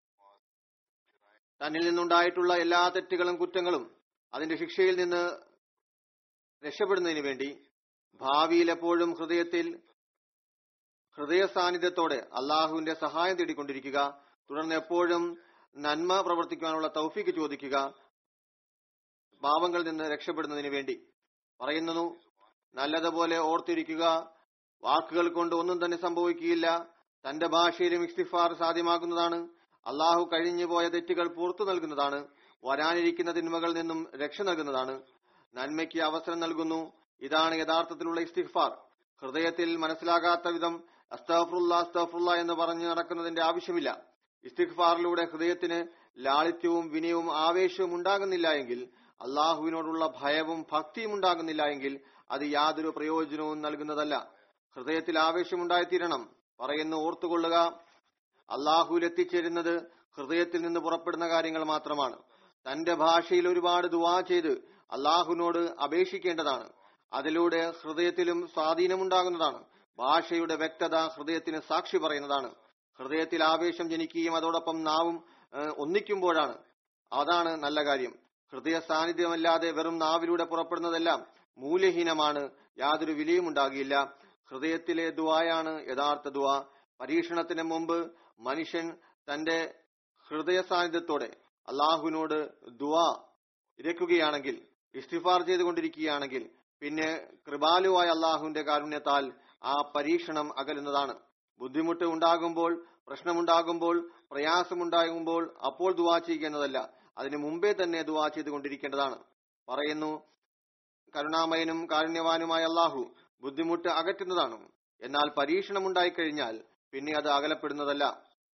തന്നിൽ നിന്നുണ്ടായിട്ടുള്ള എല്ലാ തെറ്റുകളും കുറ്റങ്ങളും അതിന്റെ ശിക്ഷയിൽ നിന്ന് രക്ഷപ്പെടുന്നതിന് വേണ്ടി ഭാവിയിൽ എപ്പോഴും ഹൃദയത്തിൽ ഹൃദയ സാന്നിധ്യത്തോടെ അള്ളാഹുവിന്റെ സഹായം തേടിക്കൊണ്ടിരിക്കുക തുടർന്ന് എപ്പോഴും നന്മ പ്രവർത്തിക്കാനുള്ള തൗഫീക്ക് ചോദിക്കുക പാവങ്ങളിൽ നിന്ന് രക്ഷപ്പെടുന്നതിന് വേണ്ടി പറയുന്നു നല്ലതുപോലെ ഓർത്തിരിക്കുക വാക്കുകൾ കൊണ്ട് ഒന്നും തന്നെ സംഭവിക്കുകയില്ല തന്റെ ഭാഷയിലും ഇസ്തിഫാർ സാധ്യമാകുന്നതാണ് അള്ളാഹു കഴിഞ്ഞുപോയ തെറ്റുകൾ പുറത്തു നൽകുന്നതാണ് വരാനിരിക്കുന്ന തിന്മകളിൽ നിന്നും രക്ഷ നൽകുന്നതാണ് നന്മയ്ക്ക് അവസരം നൽകുന്നു ഇതാണ് യഥാർത്ഥത്തിലുള്ള ഇസ്തിഫാർ ഹൃദയത്തിൽ മനസ്സിലാകാത്ത വിധം അസ്തഫറുല്ല അസ്തഫറുല്ല എന്ന് പറഞ്ഞു നടക്കുന്നതിന്റെ ആവശ്യമില്ല ഇസ്തിഗ്ഫാറിലൂടെ ഹൃദയത്തിന് ലാളിത്യവും വിനയവും ആവേശവും ഉണ്ടാകുന്നില്ല എങ്കിൽ അള്ളാഹുവിനോടുള്ള ഭയവും ഭക്തിയും ഉണ്ടാകുന്നില്ല എങ്കിൽ അത് യാതൊരു പ്രയോജനവും നൽകുന്നതല്ല ഹൃദയത്തിൽ ആവേശമുണ്ടായിത്തീരണം പറയുന്നു ഓർത്തുകൊള്ളുക അള്ളാഹുവിൽ എത്തിച്ചേരുന്നത് ഹൃദയത്തിൽ നിന്ന് പുറപ്പെടുന്ന കാര്യങ്ങൾ മാത്രമാണ് തന്റെ ഭാഷയിൽ ഒരുപാട് ദുവാ ചെയ്ത് അള്ളാഹുവിനോട് അപേക്ഷിക്കേണ്ടതാണ് അതിലൂടെ ഹൃദയത്തിലും സ്വാധീനമുണ്ടാകുന്നതാണ് ഭാഷയുടെ വ്യക്തത ഹൃദയത്തിന് സാക്ഷി പറയുന്നതാണ് ഹൃദയത്തിൽ ആവേശം ജനിക്കുകയും അതോടൊപ്പം നാവും ഏഹ്, ഒന്നിക്കുമ്പോഴാണ് അതാണ് നല്ല കാര്യം ഹൃദയ സാന്നിധ്യമല്ലാതെ വെറും നാവിലൂടെ പുറപ്പെടുന്നതെല്ലാം മൂല്യഹീനമാണ് യാതൊരു വിലയും ഉണ്ടാകില്ല ഹൃദയത്തിലെ ദുവായാണ് യഥാർത്ഥ ദുവ പരീക്ഷണത്തിന് മുമ്പ് മനുഷ്യൻ തന്റെ ഹൃദയ സാന്നിധ്യത്തോടെ അള്ളാഹുവിനോട് ദുവാ ഇരക്കുകയാണെങ്കിൽ ഇസ്തിഫാർ ചെയ്തുകൊണ്ടിരിക്കുകയാണെങ്കിൽ പിന്നെ കൃപാലുവായ അള്ളാഹുവിന്റെ കാരുണ്യത്താൽ ആ പരീക്ഷണം അകലുന്നതാണ് ബുദ്ധിമുട്ട് ഉണ്ടാകുമ്പോൾ പ്രശ്നമുണ്ടാകുമ്പോൾ പ്രയാസമുണ്ടാകുമ്പോൾ അപ്പോൾ ദുവാ ചെയ്യുക എന്നതല്ല അതിനു മുമ്പേ തന്നെ ദുവാ ചെയ്തുകൊണ്ടിരിക്കേണ്ടതാണ് പറയുന്നു കരുണാമയനും കാരുണ്യവാനുമായ അള്ളാഹു ബുദ്ധിമുട്ട് അകറ്റുന്നതാണ് എന്നാൽ പരീക്ഷണം ഉണ്ടായിക്കഴിഞ്ഞാൽ പിന്നെ അത് അകലപ്പെടുന്നതല്ല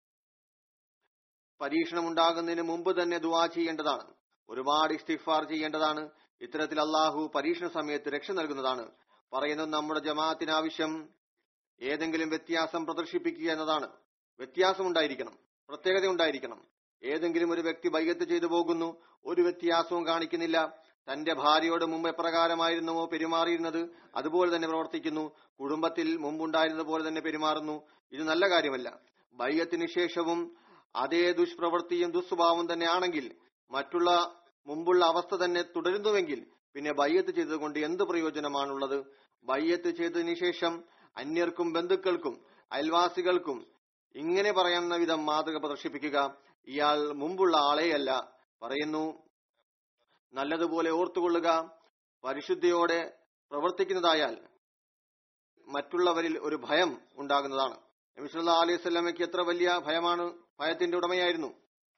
പരീക്ഷണം ഉണ്ടാകുന്നതിന് മുമ്പ് തന്നെ ദുവാ ചെയ്യേണ്ടതാണ് ഒരുപാട് ഇസ്തിഗ്ഫാർ ചെയ്യേണ്ടതാണ് ഇത്തരത്തിൽ അള്ളാഹു പരീക്ഷണ സമയത്ത് രക്ഷ നൽകുന്നതാണ് പറയുന്നത് നമ്മുടെ ജമാഅത്തിന് ആവശ്യം ഏതെങ്കിലും വ്യത്യാസം പ്രദർശിപ്പിക്കുക എന്നതാണ് വ്യത്യാസം ഉണ്ടായിരിക്കണം പ്രത്യേകത ഉണ്ടായിരിക്കണം ഏതെങ്കിലും ഒരു വ്യക്തി ബൈഗത്ത് ചെയ്തു പോകുന്നു ഒരു വ്യത്യാസവും കാണിക്കുന്നില്ല തന്റെ ഭാര്യയോട് മുമ്പ് എപ്രകാരമായിരുന്നുവോ പെരുമാറിയിരുന്നത് അതുപോലെ തന്നെ പ്രവർത്തിക്കുന്നു കുടുംബത്തിൽ മുമ്പുണ്ടായിരുന്നത് പോലെ തന്നെ പെരുമാറുന്നു ഇത് നല്ല കാര്യമല്ല ബയ്യത്തിന് ശേഷവും അതേ ദുഷ്പ്രവൃത്തിയും ദുസ്വഭാവവും തന്നെയാണെങ്കിൽ മറ്റുള്ള മുമ്പുള്ള അവസ്ഥ തന്നെ തുടരുന്നുവെങ്കിൽ പിന്നെ ബയ്യത്ത് ചെയ്തതുകൊണ്ട് എന്ത് പ്രയോജനമാണുള്ളത് ബയ്യത്ത് ചെയ്തതിനു ശേഷം അന്യർക്കും ബന്ധുക്കൾക്കും അയൽവാസികൾക്കും ഇങ്ങനെ പറയുന്ന വിധം മാതൃക പ്രദർശിപ്പിക്കുക ഇയാൾ മുമ്പുള്ള ആളെയല്ല പറയുന്നു നല്ലതുപോലെ ഓർത്തുകൊള്ളുക പരിശുദ്ധിയോടെ പ്രവർത്തിക്കുന്നതായാൽ മറ്റുള്ളവരിൽ ഒരു ഭയം ഉണ്ടാകുന്നതാണ് നബി സല്ലല്ലാഹു അലൈഹി വസല്ലമയ്ക്ക് എത്ര വലിയ ഭയമാണ് ഭയത്തിന്റെ ഉടമയായിരുന്നു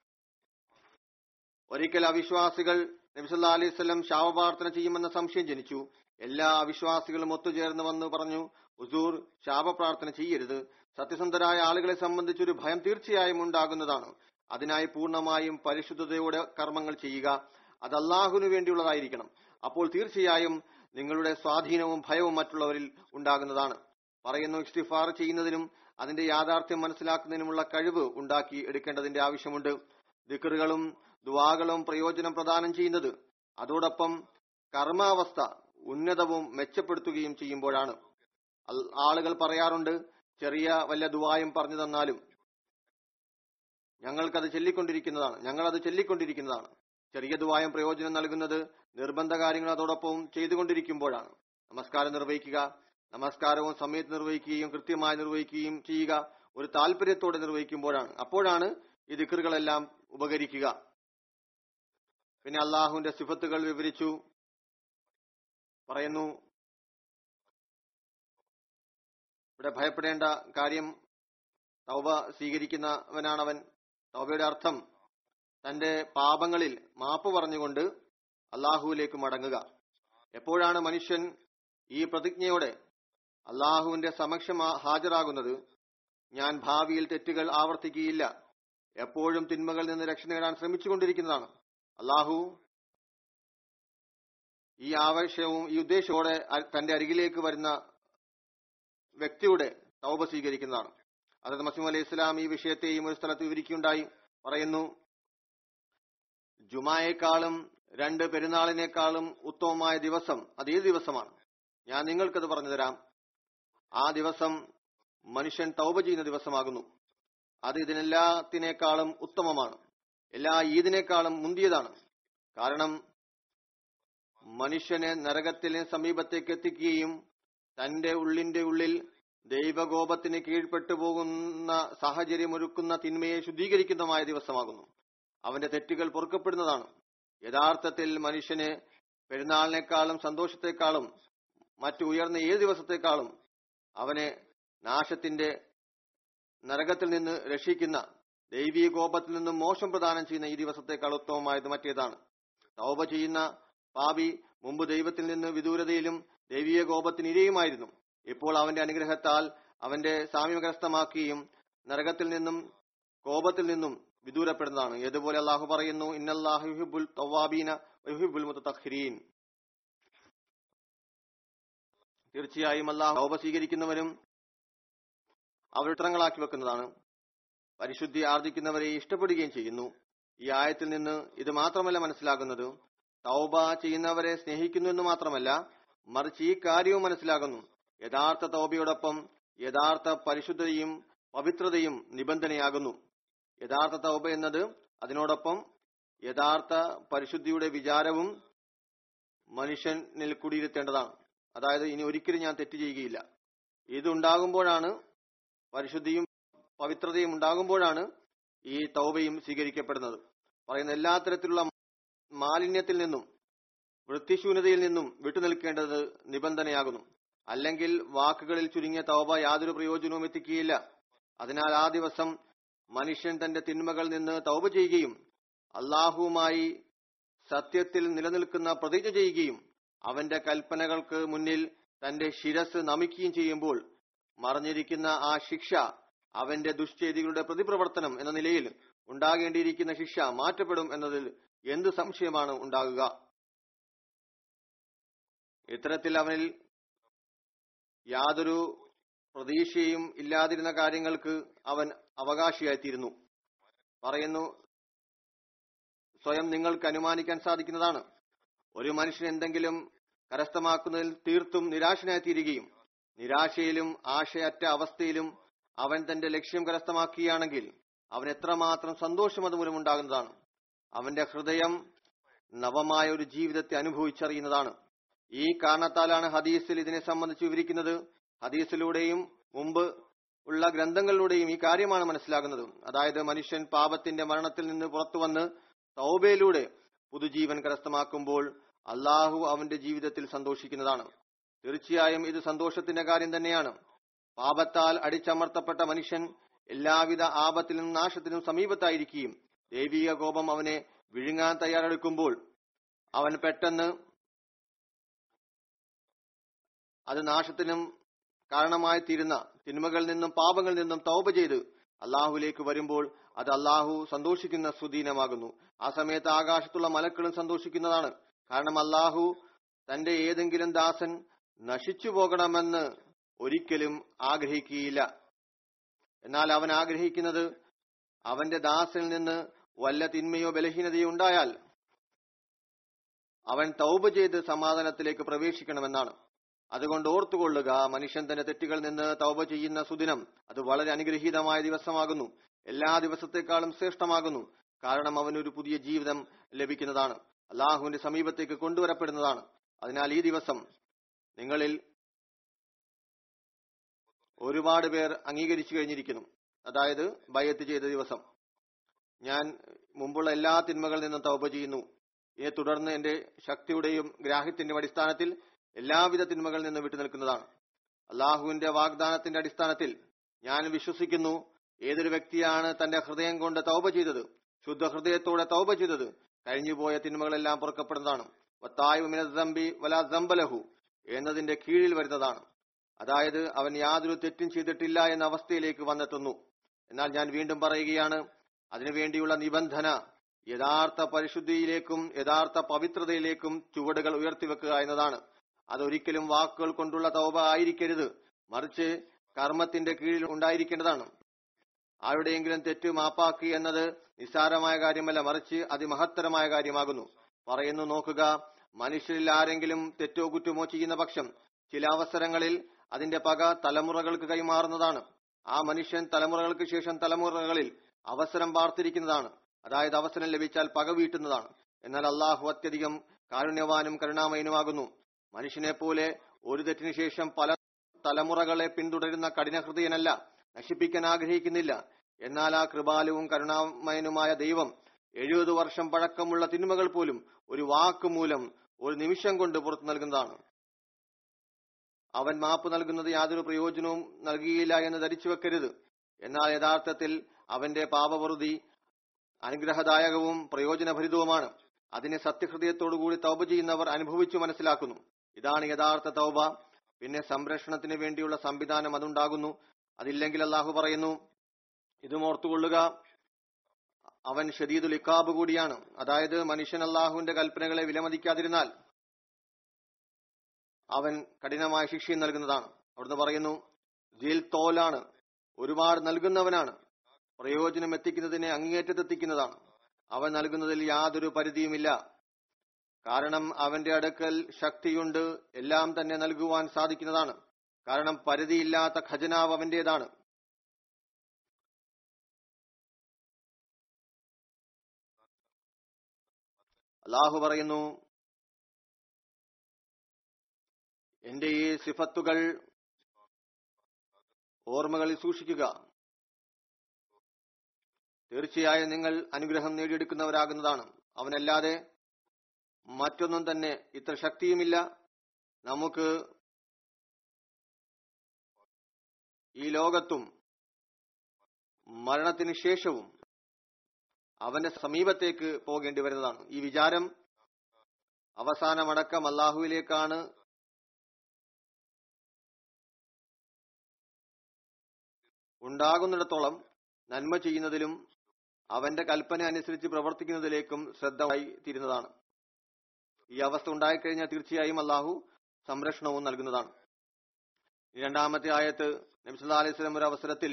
ഒരിക്കൽ അവിശ്വാസികൾ നബി സല്ലല്ലാഹു അലൈഹി വസല്ലം ശാപപ്രാർത്ഥന ചെയ്യുമെന്ന സംശയം ജനിച്ചു എല്ലാ അവിശ്വാസികളും ഒത്തുചേർന്ന് വന്ന് പറഞ്ഞു ഹുസൂർ ശാപപ്രാർത്ഥന ചെയ്യരുത് സത്യസന്ധരായ ആളുകളെ സംബന്ധിച്ചൊരു ഭയം തീർച്ചയായും ഉണ്ടാകുന്നതാണ് അതിനായി പൂർണ്ണമായും പരിശുദ്ധതയോടെ കർമ്മങ്ങൾ ചെയ്യുക അത് അള്ളാഹുവിനു വേണ്ടിയുള്ളതായിരിക്കണം അപ്പോൾ തീർച്ചയായും നിങ്ങളുടെ സ്വാധീനവും ഭയവും മറ്റുള്ളവരിൽ ഉണ്ടാകുന്നതാണ് പറയുന്നു ഇസ്തിഫാർ ചെയ്യുന്നതിനും അതിന്റെ യാഥാർത്ഥ്യം മനസ്സിലാക്കുന്നതിനുമുള്ള കഴിവ് ഉണ്ടാക്കി എടുക്കേണ്ടതിന്റെ ആവശ്യമുണ്ട് ദിക്കറുകളും ദുവാകളും പ്രയോജനം പ്രദാനം ചെയ്യുന്നത് അതോടൊപ്പം കർമാവസ്ഥ ഉന്നതവും മെച്ചപ്പെടുത്തുകയും ചെയ്യുമ്പോഴാണ് അൽ- ആളുകൾ പറയാറുണ്ട് ചെറിയ വല്ല ദുവായും പറഞ്ഞു തന്നാലും ഞങ്ങൾക്കത് ചൊല്ലിക്കൊണ്ടിരിക്കുന്നതാണ് ഞങ്ങളത് ചൊല്ലിക്കൊണ്ടിരിക്കുന്നതാണ് ചെറിയ ദുവായം പ്രയോജനം നൽകുന്നത് നിർബന്ധ കാര്യങ്ങൾ അതോടൊപ്പം ചെയ്തുകൊണ്ടിരിക്കുമ്പോഴാണ് നമസ്കാരം നിർവഹിക്കുക നമസ്കാരവും സമയത്ത് നിർവഹിക്കുകയും കൃത്യമായി നിർവഹിക്കുകയും ചെയ്യുക ഒരു താല്പര്യത്തോടെ നിർവഹിക്കുമ്പോഴാണ് അപ്പോഴാണ് ഈ ദിക്കറുകളെല്ലാം ഉപകരിക്കുക പിന്നെ അള്ളാഹുവിന്റെ സിഫത്തുകൾ വിവരിച്ചു പറയുന്നു ഇവിടെ ഭയപ്പെടേണ്ട കാര്യം തൗബ സ്വീകരിക്കുന്നവനാണവൻ തൗബയുടെ അർത്ഥം തന്റെ പാപങ്ങളിൽ മാപ്പ് പറഞ്ഞുകൊണ്ട് അള്ളാഹുവിലേക്ക് മടങ്ങുക എപ്പോഴാണ് മനുഷ്യൻ ഈ പ്രതിജ്ഞയോടെ അള്ളാഹുവിന്റെ സമക്ഷം ആ- ഹാജരാകുന്നത് ഞാൻ ഭാവിയിൽ തെറ്റുകൾ ആവർത്തിക്കുകയില്ല എപ്പോഴും തിന്മകളിൽ നിന്ന് രക്ഷ നേടാൻ ശ്രമിച്ചുകൊണ്ടിരിക്കുന്നതാണ് അള്ളാഹു ഈ ആവശ്യവും ഈ ഉദ്ദേശത്തോടെ അ- തന്റെ അരികിലേക്ക് വരുന്ന വ്യക്തിയുടെ തൗബ സ്വീകരിക്കുന്നതാണ് അതത് മസീം അലൈഹി ഇസ്ലാം ഈ വിഷയത്തെയും ഒരു സ്ഥലത്ത് വിവരിക്കുകയുണ്ടായി പറയുന്നു ജുമായേക്കാളും രണ്ട് പെരുന്നാളിനേക്കാളും ഉത്തമമായ ദിവസം അത് ഏത് ദിവസമാണ് ഞാൻ നിങ്ങൾക്കത് പറഞ്ഞു തരാം ആ ദിവസം മനുഷ്യൻ തൗബ ചെയ്യുന്ന ദിവസമാകുന്നു അത് ഇതിനെല്ലാത്തിനേക്കാളും ഉത്തമമാണ് എല്ലാ ഈദിനേക്കാളും മുന്തിയതാണ് കാരണം മനുഷ്യനെ നരകത്തിന് സമീപത്തേക്ക് എത്തിക്കുകയും തന്റെ ഉള്ളിന്റെ ഉള്ളിൽ ദൈവകോപത്തിന് കീഴ്പ്പെട്ടു പോകുന്ന സാഹചര്യമൊരുക്കുന്ന തിന്മയെ ശുദ്ധീകരിക്കുന്നതുമായ ദിവസമാകുന്നു അവന്റെ തെറ്റുകൾ പൊറുക്കപ്പെടുന്നതാണ് യഥാർത്ഥത്തിൽ മനുഷ്യന് പെരുന്നാളിനേക്കാളും സന്തോഷത്തെക്കാളും മറ്റു ഉയർന്ന ഏത് ദിവസത്തെക്കാളും അവനെ നാശത്തിന്റെ നരകത്തിൽ നിന്ന് രക്ഷിക്കുന്ന ദൈവീയ കോപത്തിൽ നിന്നും മോശം പ്രദാനം ചെയ്യുന്ന ഈ ദിവസത്തെക്കാൾ ഉത്തമമായത് മറ്റേതാണ് തൗബ ചെയ്യുന്ന പാപി മുമ്പ് ദൈവത്തിൽ നിന്ന് വിദൂരതയിലും ദൈവീയ കോപത്തിന് ഇരയുമായിരുന്നു ഇപ്പോൾ അവന്റെ അനുഗ്രഹത്താൽ അവന്റെ സാമ്യം കരസ്ഥമാക്കുകയും നരകത്തിൽ നിന്നും കോപത്തിൽ നിന്നും വിദൂരപ്പെടുന്നതാണ് ഏതുപോലെ അള്ളാഹു പറയുന്നു ഇന്നല്ലാഹു യുഹിബ്ബുൽ തവ്വാബീന വയുഹിബ്ബുൽ മുതത്തഖിരീൻ തീർച്ചയായും അള്ളാഹു തൗബ സ്വീകരിക്കുന്നവരും അവരിത്രങ്ങളാക്കി വെക്കുന്നതാണ് പരിശുദ്ധി ആർജിക്കുന്നവരെ ഇഷ്ടപ്പെടുകയും ചെയ്യുന്നു ഈ ആയത്തിൽ നിന്ന് ഇത് മാത്രമല്ല മനസ്സിലാകുന്നത് തൗബ ചെയ്യുന്നവരെ സ്നേഹിക്കുന്നു എന്ന് മാത്രമല്ല മറിച്ച് ഈ കാര്യവും മനസ്സിലാകുന്നു യഥാർത്ഥ തൗബയോടൊപ്പം യഥാർത്ഥ പരിശുദ്ധതയും പവിത്രതയും നിബന്ധനയാകുന്നു യഥാർത്ഥ തൗബ എന്നത് അതിനോടൊപ്പം യഥാർത്ഥ പരിശുദ്ധിയുടെ വിചാരവും മനുഷ്യനിൽ കുടിയിരുത്തേണ്ടതാണ് അതായത് ഇനി ഒരിക്കലും ഞാൻ തെറ്റ് ചെയ്യുകയില്ല ഇതുണ്ടാകുമ്പോഴാണ് പരിശുദ്ധിയും പവിത്രതയും ഉണ്ടാകുമ്പോഴാണ് ഈ തൗബയും സ്വീകരിക്കപ്പെടുന്നത് പറയുന്ന എല്ലാ തരത്തിലുള്ള മാലിന്യത്തിൽ നിന്നും വൃത്തിശൂന്യതയിൽ നിന്നും വിട്ടുനിൽക്കേണ്ടത് നിബന്ധനയാകുന്നു അല്ലെങ്കിൽ വാക്കുകളിൽ ചുരുങ്ങിയ തൗബ യാതൊരു പ്രയോജനവും എത്തിക്കുകയില്ല അതിനാൽ ആ ദിവസം മനുഷ്യൻ തന്റെ തിന്മകളിൽ നിന്ന് തൗബ ചെയ്യുകയും അള്ളാഹുവുമായി സത്യത്തിൽ നിലനിൽക്കുന്ന പ്രതിജ്ഞ ചെയ്യുകയും അവന്റെ കൽപ്പനകൾക്ക് മുന്നിൽ തന്റെ ശിരസ് നമിക്കുകയും ചെയ്യുമ്പോൾ മറഞ്ഞിരിക്കുന്ന ആ ശിക്ഷ അവന്റെ ദുഷ്ചെയ്തികളുടെ പ്രതിപ്രവർത്തനം എന്ന നിലയിൽ ഉണ്ടാകേണ്ടിയിരിക്കുന്ന ശിക്ഷ മാറ്റപ്പെടും എന്നതിൽ എന്ത് സംശയമാണ് ഉണ്ടാകുക ഇത്തരത്തിൽ അവനിൽ യാതൊരു പ്രതീക്ഷയും ഇല്ലാതിരുന്ന കാര്യങ്ങൾക്ക് അവൻ അവകാശിയായിത്തീരുന്നു പറയുന്നു സ്വയം നിങ്ങൾക്ക് അനുമാനിക്കാൻ സാധിക്കുന്നതാണ് ഒരു മനുഷ്യൻ എന്തെങ്കിലും കരസ്ഥമാക്കുന്നതിൽ തീർത്തും നിരാശനായി തീരുകയും നിരാശയിലും ആശയറ്റ അവസ്ഥയിലും അവൻ തന്റെ ലക്ഷ്യം കരസ്ഥമാക്കുകയാണെങ്കിൽ അവൻ എത്രമാത്രം സന്തോഷം അതുമൂലം ഉണ്ടാകുന്നതാണ് അവന്റെ ഹൃദയം നവമായ ഒരു ജീവിതത്തെ അനുഭവിച്ചറിയുന്നതാണ് ഈ കാരണത്താലാണ് ഹദീസിൽ ഇതിനെ സംബന്ധിച്ച് വിവരിക്കുന്നത് ഹദീസിലൂടെയും മുമ്പ് ഉള്ള ഗ്രന്ഥങ്ങളിലൂടെയും ഈ കാര്യമാണ് മനസ്സിലാകുന്നത് അതായത് മനുഷ്യൻ പാപത്തിന്റെ മരണത്തിൽ നിന്ന് പുറത്തു വന്ന് തൗബയിലൂടെ പുതുജീവൻ കരസ്ഥമാക്കുമ്പോൾ അള്ളാഹു അവന്റെ ജീവിതത്തിൽ സന്തോഷിക്കുന്നതാണ് തീർച്ചയായും ഇത് സന്തോഷത്തിന്റെ കാര്യം തന്നെയാണ് പാപത്താൽ അടിച്ചമർത്തപ്പെട്ട മനുഷ്യൻ എല്ലാവിധ ആപത്തിനും നാശത്തിനും സമീപത്തായിരിക്കുകയും ദൈവിക കോപം അവനെ വിഴുങ്ങാൻ തയ്യാറെടുക്കുമ്പോൾ അവൻ പെട്ടെന്ന് അത് നാശത്തിനും കാരണമായി തീരുന്ന തിന്മകളിൽ നിന്നും പാപങ്ങളിൽ നിന്നും തൗപ ചെയ്ത് അള്ളാഹുലേക്ക് വരുമ്പോൾ അത് അള്ളാഹു സന്തോഷിക്കുന്ന സുദീനമാകുന്നു ആ സമയത്ത് ആകാശത്തുള്ള മലക്കളും സന്തോഷിക്കുന്നതാണ് കാരണം അള്ളാഹു തന്റെ ഏതെങ്കിലും ദാസൻ നശിച്ചു പോകണമെന്ന് ഒരിക്കലും ആഗ്രഹിക്കുകയില്ല എന്നാൽ അവൻ ആഗ്രഹിക്കുന്നത് അവന്റെ ദാസനിൽ നിന്ന് വല്ല തിന്മയോ ബലഹീനതയോ ഉണ്ടായാൽ അവൻ തൗബ ചെയ്ത് സമാധാനത്തിലേക്ക് പ്രവേശിക്കണമെന്നാണ് അതുകൊണ്ട് ഓർത്തുകൊള്ളുക മനുഷ്യൻ തന്റെ തെറ്റുകളിൽ നിന്ന് തൗബ ചെയ്യുന്ന സുദിനം അത് വളരെ അനുഗ്രഹീതമായ ദിവസമാകുന്നു എല്ലാ ദിവസത്തെക്കാളും ശ്രേഷ്ഠമാകുന്നു കാരണം അവനൊരു പുതിയ ജീവിതം ലഭിക്കുന്നതാണ് അള്ളാഹുവിന്റെ സമീപത്തേക്ക് കൊണ്ടുവരപ്പെടുന്നതാണ് അതിനാൽ ഈ ദിവസം നിങ്ങളിൽ ഒരുപാട് പേർ അംഗീകരിച്ചു കഴിഞ്ഞിരിക്കുന്നു അതായത് ബയത്ത് ചെയ്ത ദിവസം ഞാൻ മുമ്പുള്ള എല്ലാ തിന്മകളിൽ നിന്നും തൗബ ചെയ്യുന്നു ഇതേ തുടർന്ന് എന്റെ ശക്തിയുടെയും ഗ്രാഹ്യത്തിന്റെയും അടിസ്ഥാനത്തിൽ എല്ലാവിധ തിന്മകളിൽ നിന്ന് വിട്ടുനിൽക്കുന്നതാണ് അള്ളാഹുവിന്റെ വാഗ്ദാനത്തിന്റെ അടിസ്ഥാനത്തിൽ ഞാൻ വിശ്വസിക്കുന്നു ഏതൊരു വ്യക്തിയാണ് തന്റെ ഹൃദയം കൊണ്ട് തൗബ ചെയ്തത് ശുദ്ധ ഹൃദയത്തോടെ തൗബ ചെയ്തത് കഴിഞ്ഞുപോയ തിന്മകളെല്ലാം പുറക്കപ്പെടുന്നതാണ് വത്തായു മിനസംബി വലാ സമ്പലഹു എന്നതിന്റെ കീഴിൽ വരുന്നതാണ് അതായത് അവൻ യാതൊരു തെറ്റും ചെയ്തിട്ടില്ല എന്ന അവസ്ഥയിലേക്ക് വന്നെത്തുന്നു എന്നാൽ ഞാൻ വീണ്ടും പറയുകയാണ് അതിനുവേണ്ടിയുള്ള നിബന്ധന യഥാർത്ഥ പരിശുദ്ധിയിലേക്കും യഥാർത്ഥ പവിത്രതയിലേക്കും ചുവടുകൾ ഉയർത്തിവെക്കുക എന്നതാണ് അതൊരിക്കലും വാക്കുകൾ കൊണ്ടുള്ള തൗബ ആയിരിക്കരുത് മറിച്ച് കർമ്മത്തിന്റെ കീഴിൽ ഉണ്ടായിരിക്കേണ്ടതാണ് ആരുടെയെങ്കിലും തെറ്റ് മാപ്പാക്കി എന്നത് നിസ്സാരമായ കാര്യമല്ല മറിച്ച് അതിമഹത്തരമായ കാര്യമാകുന്നു പറയുന്നു നോക്കുക മനുഷ്യരിൽ ആരെങ്കിലും തെറ്റോ കുറ്റമോ ചെയ്യുന്ന പക്ഷം ചില അവസരങ്ങളിൽ അതിന്റെ പക തലമുറകൾക്ക് കൈമാറുന്നതാണ് ആ മനുഷ്യൻ തലമുറകൾക്ക് ശേഷം തലമുറകളിൽ അവസരം പാർത്തിരിക്കുന്നതാണ് അതായത് അവസരം ലഭിച്ചാൽ പക വീട്ടുന്നതാണ് എന്നാൽ അള്ളാഹു അത്യധികം കാരുണ്യവാനും കരുണാമയനുമാകുന്നു മനുഷ്യനെ പോലെ ഒരു തെറ്റിനു ശേഷം പല തലമുറകളെ പിന്തുടരുന്ന കഠിനഹൃദയനല്ല നശിപ്പിക്കാൻ ആഗ്രഹിക്കുന്നില്ല എന്നാൽ ആ കൃപാലുവും കരുണാമയനുമായ ദൈവം എഴുപത് വർഷം പഴക്കമുള്ള തിന്മകൾ പോലും ഒരു വാക്ക് മൂലം ഒരു നിമിഷം കൊണ്ട് പുറത്തു നൽകുന്നതാണ് അവൻ മാപ്പ് നൽകുന്നത് യാതൊരു പ്രയോജനവും നൽകിയില്ല എന്ന് ധരിച്ചു വെക്കരുത് എന്നാൽ യഥാർത്ഥത്തിൽ അവന്റെ പാപവൃതി അനുഗ്രഹദായകവും പ്രയോജനഭരിതവുമാണ് അതിനെ സത്യഹൃദയത്തോടുകൂടി തൗബ ചെയ്യുന്നവർ അനുഭവിച്ചു മനസ്സിലാക്കുന്നു ഇതാണ് യഥാർത്ഥ തൗബ പിന്നെ സംരക്ഷണത്തിന് വേണ്ടിയുള്ള സംവിധാനം അതുണ്ടാകുന്നു അതില്ലെങ്കിൽ അള്ളാഹു പറയുന്നു ഇതും ഓർത്തുകൊള്ളുക അവൻ ഷദീദുൽ ഇക്കാബ് കൂടിയാണ് അതായത് മനുഷ്യൻ അള്ളാഹുവിന്റെ കൽപ്പനകളെ വിലമതിക്കാതിരുന്നാൽ അവൻ കഠിനമായ ശിക്ഷയും നൽകുന്നതാണ് അവിടുന്ന് പറയുന്നു ദിൽ തോലാണ് ഒരുപാട് നൽകുന്നവനാണ് പ്രയോജനം എത്തിക്കുന്നതിനെ അങ്ങേറ്റത്തെത്തിക്കുന്നതാണ് അവൻ നൽകുന്നതിൽ യാതൊരു പരിധിയുമില്ല കാരണം അവന്റെ അടുക്കൽ ശക്തിയുണ്ട് എല്ലാം തന്നെ നൽകുവാൻ സാധിക്കുന്നതാണ് കാരണം പരിധിയില്ലാത്ത ഖജനാവ് അവന്റേതാണ് അള്ളാഹു പറയുന്നു എന്റെ ഈ സിഫത്തുകൾ ഓർമ്മകളിൽ സൂക്ഷിക്കുക തീർച്ചയായും നിങ്ങൾ അനുഗ്രഹം നേടിയെടുക്കുന്നവരാകുന്നതാണ് അവനല്ലാതെ മറ്റൊന്നും തന്നെ ഇത്ര ശക്തിയുമില്ല നമുക്ക് ഈ ലോകത്തും മരണത്തിന് ശേഷവും അവന്റെ സമീപത്തേക്ക് പോകേണ്ടി വരുന്നതാണ് ഈ വിചാരം അവസാനമടക്കം അള്ളാഹുവിലേക്കാണ് ഉണ്ടാകുന്നിടത്തോളം നന്മ ചെയ്യുന്നതിലും അവന്റെ കൽപ്പന അനുസരിച്ച് പ്രവർത്തിക്കുന്നതിലേക്കും ശ്രദ്ധ തീരുന്നതാണ് ഈ അവസ്ഥ ഉണ്ടായിക്കഴിഞ്ഞാൽ തീർച്ചയായും അള്ളാഹു സംരക്ഷണവും നൽകുന്നതാണ് ഈ രണ്ടാമത്തെ ആയത്ത് നബ്സല്ലാ അലൈഹി സ്വലം ഒരു അവസരത്തിൽ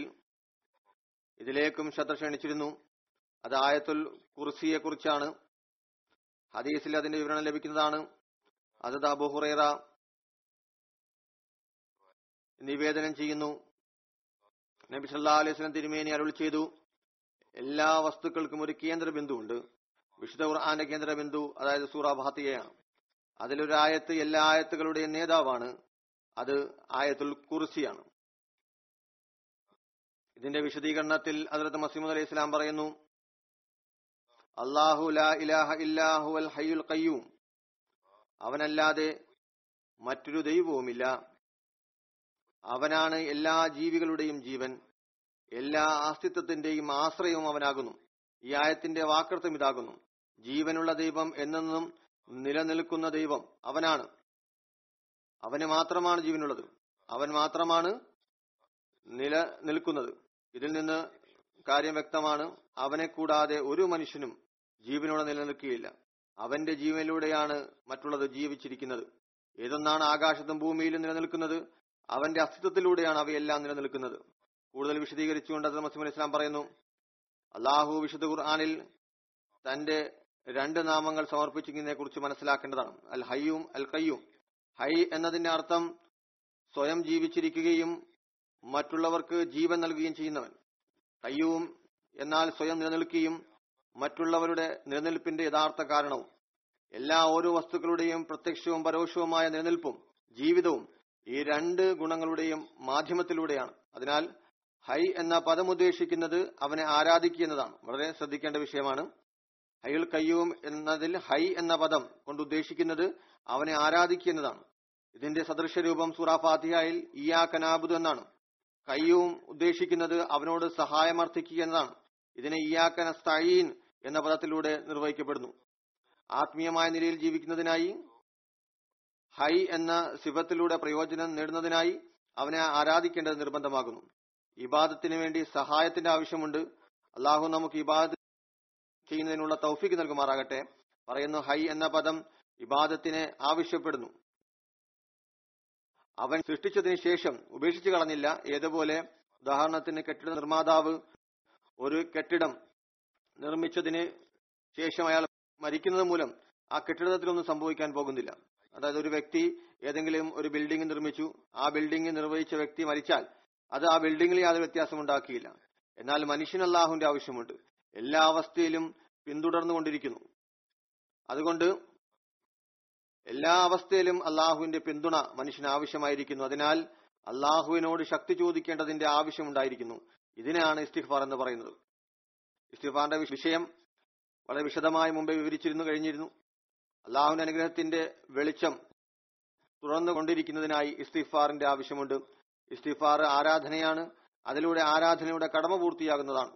ഇതിലേക്കും ശ്രദ്ധ ക്ഷണിച്ചിരുന്നു അത് ആയത്തുൽ കുർസിയെ കുറിച്ചാണ് ഹദീസിൽ അതിന്റെ വിവരണം ലഭിക്കുന്നതാണ് അത് അബു ഹുറൈറ നിവേദനം ചെയ്യുന്നു നബി സല്ലാ അലൈഹി സ്വലം തിരുമേനി അരുൾ ചെയ്തു എല്ലാ വസ്തുക്കൾക്കും ഒരു കേന്ദ്ര ബിന്ദുവുണ്ട് വിശുദ്ധ ഖുർആന്റെ കേന്ദ്ര ബിന്ദു അതായത് സൂറ ഫാത്തിഹയാണ് അതിലൊരു ആയത്ത് എല്ലാ ആയത്തുകളുടെയും നേതാവാണ് അത് ആയത്തുൽ കുർസിയാണ് ഇതിന്റെ വിശദീകരണത്തിൽ ഹസ്രത്ത് മസീമുദ് അലൈഹി ഇസ്ലാം പറയുന്നു അള്ളാഹു ലാ ഇലാഹ ഇല്ലാഹു അൽ ഹയ്യുൽ ഖയ്യൂം അവനല്ലാതെ മറ്റൊരു ദൈവവുമില്ല അവനാണ് എല്ലാ ജീവികളുടെയും ജീവൻ എല്ലാ അസ്തിത്വത്തിന്റെയും ആശ്രയവും അവനാകുന്നു ഈ ആയത്തിന്റെ വാക്കർത്ഥം ഇതാകുന്നു ജീവനുള്ള ദൈവം എന്നെന്നും നിലനിൽക്കുന്ന ദൈവം അവനാണ് അവന് മാത്രമാണ് ജീവനുള്ളത് അവൻ മാത്രമാണ് നിലനിൽക്കുന്നത് ഇതിൽ നിന്ന് കാര്യം വ്യക്തമാണ് അവനെ കൂടാതെ ഒരു മനുഷ്യനും ജീവനോടെ നിലനിൽക്കുകയില്ല അവന്റെ ജീവനിലൂടെയാണ് മറ്റുള്ളത് ജീവിച്ചിരിക്കുന്നത് ഏതൊന്നാണ് ആകാശത്തും ഭൂമിയിലും നിലനിൽക്കുന്നത് അവന്റെ അസ്തിത്വത്തിലൂടെയാണ് അവയെല്ലാം നിലനിൽക്കുന്നത് കൂടുതൽ വിശദീകരിച്ചുകൊണ്ട് അത് മസീം ഇസ്ലാം പറയുന്നു അള്ളാഹു വിശുദ്ധ ഖുർആാനിൽ തന്റെ രണ്ട് നാമങ്ങൾ സമർപ്പിച്ചിരിക്കുന്നതിനെ കുറിച്ച് മനസ്സിലാക്കേണ്ടതാണ് അൽ ഹയ്യും അൽ കയ്യും ഹൈ എന്നതിന്റെ അർത്ഥം സ്വയം ജീവിച്ചിരിക്കുകയും മറ്റുള്ളവർക്ക് ജീവൻ നൽകുകയും ചെയ്യുന്നവൻ കയ്യൂം എന്നാൽ സ്വയം നിലനിൽക്കുകയും മറ്റുള്ളവരുടെ നിലനിൽപ്പിന്റെ യഥാർത്ഥ കാരണവും എല്ലാ ഓരോ വസ്തുക്കളുടെയും പ്രത്യക്ഷവും പരോക്ഷവുമായ നിലനിൽപ്പും ജീവിതവും ഈ രണ്ട് ഗുണങ്ങളുടെയും മാധ്യമത്തിലൂടെയാണ് അതിനാൽ ഹൈ എന്ന പദം ഉദ്ദേശിക്കുന്നത് അവനെ ആരാധിക്കുക എന്നതാണ് വളരെ ശ്രദ്ധിക്കേണ്ട വിഷയമാണ് ഹൈൽ കയ്യൂം എന്നതിൽ ഹൈ എന്ന പദം കൊണ്ട് ഉദ്ദേശിക്കുന്നത് അവനെ ആരാധിക്കുക എന്നതാണ് ഇതിന്റെ സദൃശരൂപം സൂറ ഫാത്തിഹയിൽ ഇയാ കനാബുദ് എന്നാണ് കയ്യൂം ഉദ്ദേശിക്കുന്നത് അവനോട് സഹായമർത്ഥിക്കുക എന്നതാണ് ഇതിനെ ഇയാക്കന സ്തയീൻ എന്ന പദത്തിലൂടെ നിർവഹിക്കപ്പെടുന്നു ആത്മീയമായ നിലയിൽ ജീവിക്കുന്നതിനായി ഹൈ എന്ന സിഫത്തിലൂടെ പ്രയോജനം നേടുന്നതിനായി അവനെ ആരാധിക്കേണ്ടത് നിർബന്ധമാകുന്നു ഇബാദത്തിന് വേണ്ടി സഹായത്തിന്റെ ആവശ്യമുണ്ട് അള്ളാഹു നമുക്ക് ഇബാദത്ത് ചെയ്യുന്നതിനുള്ള തൗഫീക്ക് നൽകുമാറാകട്ടെ പറയുന്നു ഹൈ എന്ന പദം ഇബാദത്തിനെ ആവശ്യപ്പെടുന്നു അവൻ സൃഷ്ടിച്ചതിന് ശേഷം ഉപേക്ഷിച്ചു കളഞ്ഞില്ല ഏതുപോലെ ഉദാഹരണത്തിന് കെട്ടിട നിർമ്മാതാവ് ഒരു കെട്ടിടം നിർമ്മിച്ചതിന് ശേഷം അയാൾ മരിക്കുന്നത് മൂലം ആ കെട്ടിടത്തിലൊന്നും സംഭവിക്കാൻ പോകുന്നില്ല അതായത് ഒരു വ്യക്തി ഏതെങ്കിലും ഒരു ബിൽഡിംഗ് നിർമ്മിച്ചു ആ ബിൽഡിംഗ് നിർവഹിച്ച വ്യക്തി മരിച്ചാൽ അത് ആ ബിൽഡിംഗിൽ യാതൊരു വ്യത്യാസം ഉണ്ടാക്കിയില്ല എന്നാൽ മനുഷ്യന് അള്ളാഹുവിന്റെ ആവശ്യമുണ്ട് എല്ലാ അവസ്ഥയിലും പിന്തുടർന്നുകൊണ്ടിരിക്കുന്നു അതുകൊണ്ട് എല്ലാ അവസ്ഥയിലും അള്ളാഹുവിന്റെ പിന്തുണ മനുഷ്യന് ആവശ്യമായിരിക്കുന്നു അതിനാൽ അള്ളാഹുവിനോട് ശക്തി ചോദിക്കേണ്ടതിന്റെ ആവശ്യമുണ്ടായിരിക്കുന്നു ഇതിനാണ് ഇസ്തിഫാർ എന്ന് പറയുന്നത് ഇസ്തിഫാറിന്റെ വിഷയം വളരെ വിശദമായി മുമ്പേ വിവരിച്ചിരുന്നു കഴിഞ്ഞിരുന്നു അള്ളാഹുവിന്റെ അനുഗ്രഹത്തിന്റെ വെളിച്ചം തുടർന്നു കൊണ്ടിരിക്കുന്നതിനായി ഇസ്തിഫാറിന്റെ ആവശ്യമുണ്ട് ഇസ്തിഫാർ ആരാധനയാണ് അതിലൂടെ ആരാധനയുടെ കടമ പൂർത്തിയാകുന്നതാണ്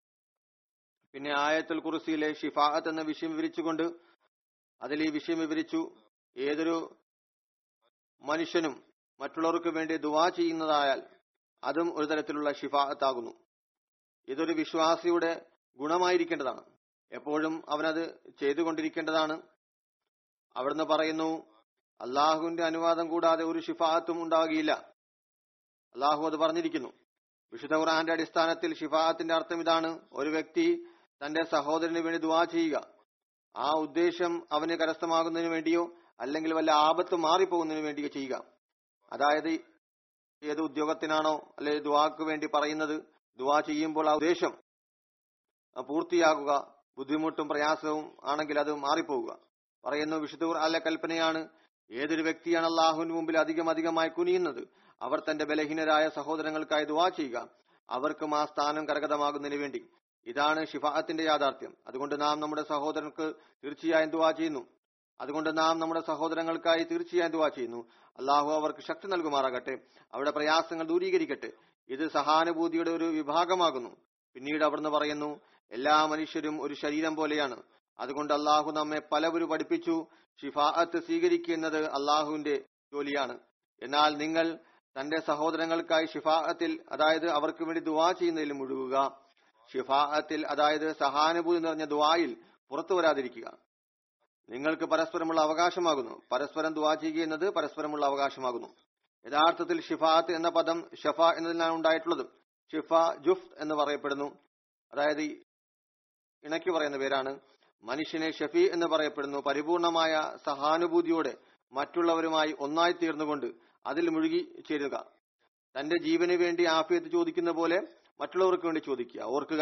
പിന്നെ ആയത്തുൽ കുറിസിയിലെ ഷിഫാഅത്ത് എന്ന വിഷയം വിവരിച്ചുകൊണ്ട് അതിൽ ഈ വിഷയം വിവരിച്ചു ഏതൊരു മനുഷ്യനും മറ്റുള്ളവർക്ക് വേണ്ടി ദുവാ ചെയ്യുന്നതായാൽ അതും ഒരു തരത്തിലുള്ള ഷിഫാഅത്താകുന്നു ഇതൊരു വിശ്വാസിയുടെ ഗുണമായിരിക്കേണ്ടതാണ് എപ്പോഴും അവനത് ചെയ്തുകൊണ്ടിരിക്കേണ്ടതാണ് അവിടുന്ന് പറയുന്നു അള്ളാഹുവിന്റെ അനുവാദം കൂടാതെ ഒരു ഷിഫാഅത്തും ഉണ്ടാകുകയില്ല അള്ളാഹു അത് പറഞ്ഞിരിക്കുന്നു വിശുദ്ധ ഖുർആന്റെ അടിസ്ഥാനത്തിൽ ഷിഫാഅത്തിന്റെ അർത്ഥം ഇതാണ് ഒരു വ്യക്തി തന്റെ സഹോദരന് വേണ്ടി ദുവാ ചെയ്യുക ആ ഉദ്ദേശം അവന് കരസ്ഥമാകുന്നതിന് വേണ്ടിയോ അല്ലെങ്കിൽ വല്ല ആപത്ത് മാറിപ്പോകുന്നതിന് വേണ്ടിയോ ചെയ്യുക അതായത് ഏത് ഉദ്യോഗത്തിനാണോ അല്ലെ ദുവാക്ക് വേണ്ടി പറയുന്നത് ദുവാ ചെയ്യുമ്പോൾ ആ ഉദ്ദേശം പൂർത്തിയാകുക ബുദ്ധിമുട്ടും പ്രയാസവും ആണെങ്കിൽ അത് മാറിപ്പോവുക പറയുന്നു വിശുദ്ധ ഖുർആനിലെ കൽപ്പനയാണ് ഏതൊരു വ്യക്തിയാണ് അള്ളാഹുവിന് മുമ്പിൽ അധികം അധികമായി കുനിയുന്നത് അവർ തന്റെ ബലഹീനരായ സഹോദരങ്ങൾക്കായി ദുവാ ചെയ്യുക അവർക്കും ആ സ്ഥാനം കരഗതമാകുന്നതിന് വേണ്ടി ഇതാണ് ഷിഫാഅത്തിന്റെ യാഥാർത്ഥ്യം അതുകൊണ്ട് നാം നമ്മുടെ സഹോദരങ്ങൾക്ക് തീർച്ചയായും ദുവാ ചെയ്യുന്നു അതുകൊണ്ട് നാം നമ്മുടെ സഹോദരങ്ങൾക്കായി തീർച്ചയായും ദുവാ ചെയ്യുന്നു അള്ളാഹു അവർക്ക് ശക്തി നൽകുമാറാകട്ടെ അവരുടെ പ്രയാസങ്ങൾ ദൂരീകരിക്കട്ടെ ഇത് സഹാനുഭൂതിയുടെ ഒരു വിഭാഗമാകുന്നു പിന്നീട് അവിടുന്ന് പറയുന്നു എല്ലാ മനുഷ്യരും ഒരു ശരീരം പോലെയാണ് അതുകൊണ്ട് അള്ളാഹു നമ്മെ പലവരും പഠിപ്പിച്ചു ഷിഫാഅത്ത് സ്വീകരിക്കുന്നത് അള്ളാഹുവിന്റെ ജോലിയാണ് എന്നാൽ നിങ്ങൾ തന്റെ സഹോദരങ്ങൾക്കായി ഷിഫാഅത്തിൽ അതായത് അവർക്ക് വേണ്ടി ദുവാ ചെയ്യുന്നതിൽ മുഴുകുക ഷിഫാഅത്തിൽ അതായത് സഹാനുഭൂതി നിറഞ്ഞ ദുവായിൽ പുറത്തു വരാതിരിക്കുക നിങ്ങൾക്ക് പരസ്പരമുള്ള അവകാശമാകുന്നു പരസ്പരം ദുവാ ചെയ്യുക എന്നത് പരസ്പരമുള്ള അവകാശമാകുന്നു യഥാർത്ഥത്തിൽ ഷിഫാഅത്ത് എന്ന പദം ഷഫ എന്നതിനാണ് ഉണ്ടായിട്ടുള്ളത് ഷിഫ ജുഫ് എന്ന് പറയപ്പെടുന്നു അതായത് ഇണക്കി പറയുന്ന പേരാണ് മനുഷ്യനെ ഷഫി എന്ന് പറയപ്പെടുന്നു പരിപൂർണമായ സഹാനുഭൂതിയോടെ മറ്റുള്ളവരുമായി ഒന്നായി തീർന്നുകൊണ്ട് അതിൽ മുഴുകി ചേരുക തന്റെ ജീവന് വേണ്ടി ആഫിയത്ത് ചോദിക്കുന്ന പോലെ മറ്റുള്ളവർക്ക് വേണ്ടി ചോദിക്കുക ഓർക്കുക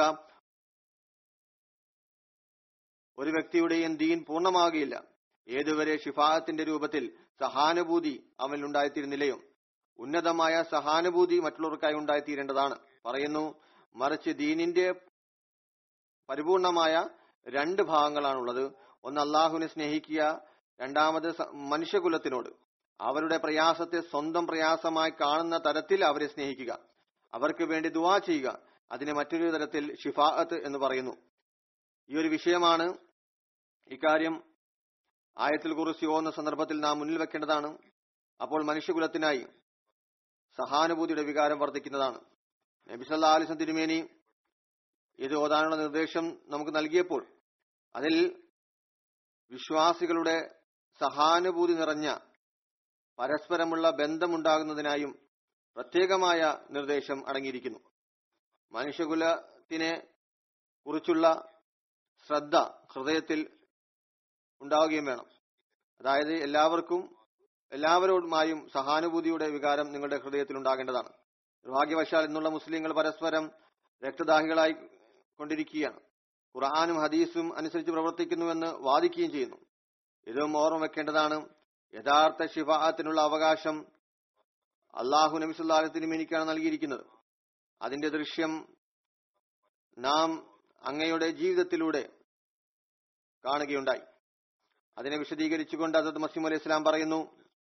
ഒരു വ്യക്തിയുടെയും ദീൻ പൂർണ്ണമാകുകയില്ല ഏതുവരെ ഷിഫാഹത്തിന്റെ രൂപത്തിൽ സഹാനുഭൂതി അവനിൽ ഉണ്ടായിത്തീരുന്നില്ലയോ ഉന്നതമായ സഹാനുഭൂതി മറ്റുള്ളവർക്കായി ഉണ്ടായിത്തീരേണ്ടതാണ് പറയുന്നു മറിച്ച് ദീനിന്റെ പരിപൂർണമായ രണ്ട് ഭാഗങ്ങളാണുള്ളത് ഒന്ന് അള്ളാഹുവിനെ സ്നേഹിക്കുക രണ്ടാമത് സ- മനുഷ്യകുലത്തിനോട് അവരുടെ പ്രയാസത്തെ സ്വന്തം പ്രയാസമായി കാണുന്ന തരത്തിൽ അവരെ സ്നേഹിക്കുക അവർക്ക് വേണ്ടി ദുവാ ചെയ്യുക അതിനെ മറ്റൊരു തരത്തിൽ ഷിഫാഅത്ത് എന്ന് പറയുന്നു ഈ ഒരു വിഷയമാണ് ഇക്കാര്യം ആയത്തിൽ കുറിച്ച് ഓന്ന സന്ദർഭത്തിൽ നാം മുന്നിൽ വെക്കേണ്ടതാണ് അപ്പോൾ മനുഷ്യകുലത്തിനായി സഹാനുഭൂതിയുടെ വികാരം വർദ്ധിക്കുന്നതാണ് നബിസല്ലാ അലിസം തിരുമേനി ഇത് ഓതാനുള്ള നിർദ്ദേശം നമുക്ക് നൽകിയപ്പോൾ അതിൽ വിശ്വാസികളുടെ സഹാനുഭൂതി നിറഞ്ഞ പരസ്പരമുള്ള ബന്ധമുണ്ടാകുന്നതിനായും പ്രത്യേകമായ നിർദ്ദേശം അടങ്ങിയിരിക്കുന്നു മനുഷ്യകുലത്തിനെ കുറിച്ചുള്ള ശ്രദ്ധ ഹൃദയത്തിൽ ഉണ്ടാവുകയും വേണം അതായത് എല്ലാവർക്കും എല്ലാവരോടുമായും സഹാനുഭൂതിയുടെ വികാരം നിങ്ങളുടെ ഹൃദയത്തിൽ ഉണ്ടാകേണ്ടതാണ് നിർഭാഗ്യവശാൽ ഇന്നുള്ള മുസ്ലിങ്ങൾ പരസ്പരം രക്തദാഹികളായി കൊണ്ടിരിക്കുകയാണ് ഖുർആാനും ഹദീസും അനുസരിച്ച് പ്രവർത്തിക്കുന്നുവെന്ന് വാദിക്കുകയും ചെയ്യുന്നു ഇതും ഓർമ്മ വെക്കേണ്ടതാണ് യഥാർത്ഥ ശിഫാത്തിനുള്ള അവകാശം അള്ളാഹു നബി സുല്ലാഹത്തിനും എനിക്കാണ് നൽകിയിരിക്കുന്നത് അതിന്റെ ദൃശ്യം നാം അങ്ങയുടെ ജീവിതത്തിലൂടെ കാണുകയുണ്ടായി അതിനെ വിശദീകരിച്ചുകൊണ്ട് അതത് മസീം അലൈഹി ഇസ്ലാം പറയുന്നു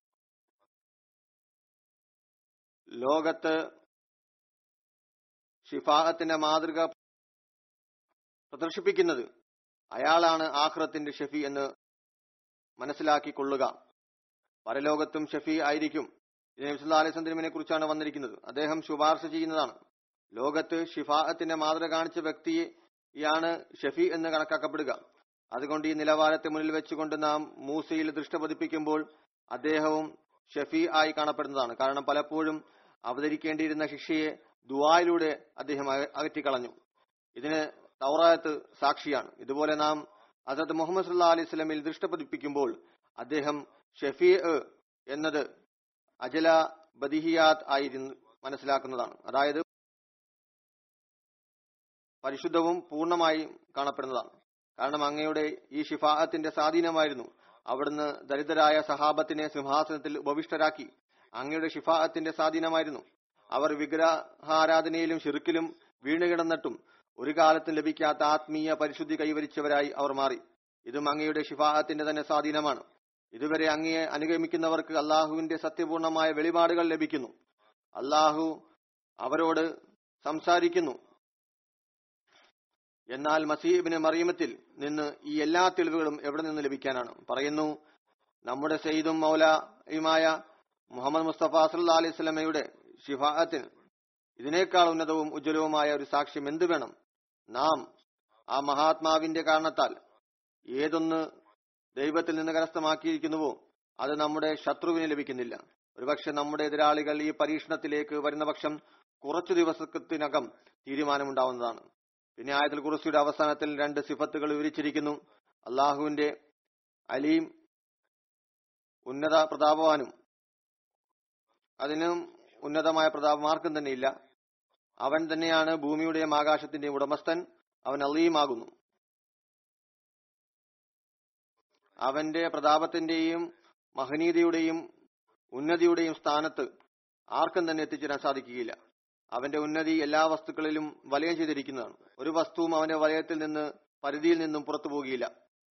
ലോകത്ത് ഷിഫാഹത്തിന്റെ മാതൃക പ്രദർശിപ്പിക്കുന്നത് അയാളാണ് ആഖ്റത്തിന്റെ ഷഫി എന്ന് മനസ്സിലാക്കിക്കൊള്ളുക പരലോകത്തും ഷഫി ആയിരിക്കും ഇത് നബി സല്ലല്ലാഹു അലൈഹി വസല്ലമയെ കുറിച്ചാണ് വന്നിരിക്കുന്നത് അദ്ദേഹം ശുപാർശ ചെയ്യുന്നതാണ് ലോകത്ത് ഷിഫാഅത്തിന്റെ മാതൃക കാണിച്ച വ്യക്തിയാണ് ഷഫി എന്ന് കണക്കാക്കപ്പെടുക അതുകൊണ്ട് ഈ നിലവാരത്തെ മുന്നിൽ വെച്ചുകൊണ്ട് നാം മൂസയിൽ ദൃഷ്ട പതിപ്പിക്കുമ്പോൾ അദ്ദേഹവും ഷഫി ആയി കാണപ്പെടുന്നതാണ് കാരണം പലപ്പോഴും അവതരിക്കേണ്ടിയിരുന്ന ശിക്ഷയെ ദുവായിലൂടെ അദ്ദേഹം അക- അകറ്റിക്കളഞ്ഞു ഇതിന് തൗറായത്ത് സാക്ഷിയാണ് ഇതുപോലെ നാം അസദ് മുഹമ്മദ് സല്ലാ അലൈഹി സ്വലമിൽ ദൃഷ്ട പതിപ്പിക്കുമ്പോൾ അദ്ദേഹം ഷഫീ എന്നത് അജല ബദിഹിയാത്ത് ആയിരുന്നു മനസ്സിലാക്കുന്നതാണ് അതായത് പരിശുദ്ധവും പൂർണ്ണമായും കാണപ്പെടുന്നതാണ് കാരണം അങ്ങയുടെ ഈ ഷിഫാഹത്തിന്റെ സ്വാധീനമായിരുന്നു അവിടുന്ന് ദരിദ്രരായ സഹാബത്തിനെ സിംഹാസനത്തിൽ ഉപവിഷ്ടരാക്കി അങ്ങയുടെ ഷിഫാഹത്തിന്റെ സ്വാധീനമായിരുന്നു അവർ വിഗ്രഹാരാധനയിലും ഷിർക്കിലും വീണുകിടന്നിട്ടും ഒരു കാലത്തും ലഭിക്കാത്ത ആത്മീയ പരിശുദ്ധി കൈവരിച്ചവരായി അവർ മാറി ഇതും അങ്ങയുടെ ഷിഫാഹത്തിന്റെ തന്നെ സ്വാധീനമാണ് ഇതുവരെ അങ്ങയെ അനുഗമിക്കുന്നവർക്ക് അള്ളാഹുവിന്റെ സത്യപൂർണമായ വെളിപാടുകൾ ലഭിക്കുന്നു അള്ളാഹു അവരോട് സംസാരിക്കുന്നു എന്നാൽ മസീബിന് മറിയമത്തിൽ നിന്ന് ഈ എല്ലാ തെളിവുകളും എവിടെ നിന്ന് ലഭിക്കാനാണ് പറയുന്നു നമ്മുടെ സെയ്ദും മൗലയുമായ മുഹമ്മദ് മുസ്തഫ സല്ലാ അലൈഹി സ്വലമയുടെ ഷിഫാഅത്തിന് ഇതിനേക്കാൾ ഉന്നതവും ഉജ്ജ്വലവുമായ ഒരു സാക്ഷ്യം എന്തു വേണം നാം ആ മഹാത്മാവിന്റെ കാരണത്താൽ ഏതൊന്ന് ദൈവത്തിൽ നിന്ന് കരസ്ഥമാക്കിയിരിക്കുന്നുവോ അത് നമ്മുടെ ശത്രുവിന് ലഭിക്കുന്നില്ല ഒരുപക്ഷെ നമ്മുടെ എതിരാളികൾ ഈ പരീക്ഷണത്തിലേക്ക് വരുന്ന പക്ഷം കുറച്ചു ദിവസത്തിനകം തീരുമാനമുണ്ടാവുന്നതാണ് പിന്നെ ആയത്തിൽ കുറിച്ചിയുടെ അവസാനത്തിൽ രണ്ട് സിഫത്തുകൾ വിവരിച്ചിരിക്കുന്നു അള്ളാഹുവിന്റെ അലീം ഉന്നത പ്രതാപവാനും അതിനും ഉന്നതമായ പ്രതാപം ആർക്കും തന്നെയില്ല അവൻ തന്നെയാണ് ഭൂമിയുടെയും ആകാശത്തിന്റെയും ഉടമസ്ഥൻ അവൻ അലീമാകുന്നു അവന്റെ പ്രതാപത്തിന്റെയും മഹനീയതയുടെയും ഉന്നതിയുടെയും സ്ഥാനത്ത് ആർക്കും തന്നെ എത്തിച്ചേരാൻ സാധിക്കുകയില്ല അവന്റെ ഉന്നതി എല്ലാ വസ്തുക്കളിലും വലയം ചെയ്തിരിക്കുന്നതാണ് ഒരു വസ്തുവും അവന്റെ വലയത്തിൽ നിന്ന് പരിധിയിൽ നിന്നും പുറത്തു പോകുകയില്ല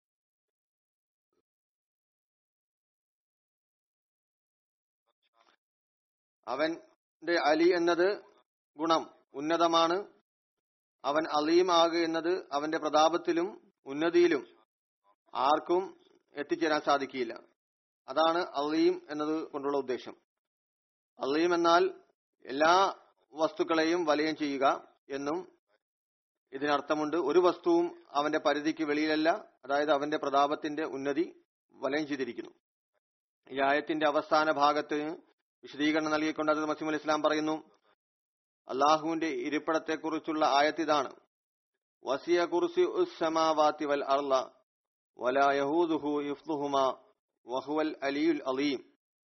അവന്റെ അലി എന്നത് ഗുണം ഉന്നതമാണ് അവൻ അലീം ആകുക എന്നത് അവന്റെ പ്രതാപത്തിലും ഉന്നതിയിലും ആർക്കും എത്തിച്ചേരാൻ സാധിക്കുകയില്ല അതാണ് അലീം എന്നത് കൊണ്ടുള്ള ഉദ്ദേശം അലീം എന്നാൽ എല്ലാ വസ്തുക്കളെയും വലയം ചെയ്യുക എന്നും ഇതിനർത്ഥമുണ്ട് ഒരു വസ്തുവും അവന്റെ പരിധിക്ക് വെളിയിലല്ല അതായത് അവന്റെ പ്രതാപത്തിന്റെ ഉന്നതി വലയം ചെയ്തിരിക്കുന്നു ഈ ആയത്തിന്റെ അവസാന ഭാഗത്ത് വിശദീകരണം നൽകിക്കൊണ്ട് അത് മസീം അലി ഇസ്ലാം പറയുന്നു അള്ളാഹുവിന്റെ ഇരിപ്പിടത്തെക്കുറിച്ചുള്ള ആയത്ത് ഇതാണ് വസിയ കുറിസി ഉസ്സമാവാത്തി വൽ അർല വലാ യഹൂദുഹു ഹിഫ്ദുഹുമ വഹുവൽ അലിയുൽ അലീം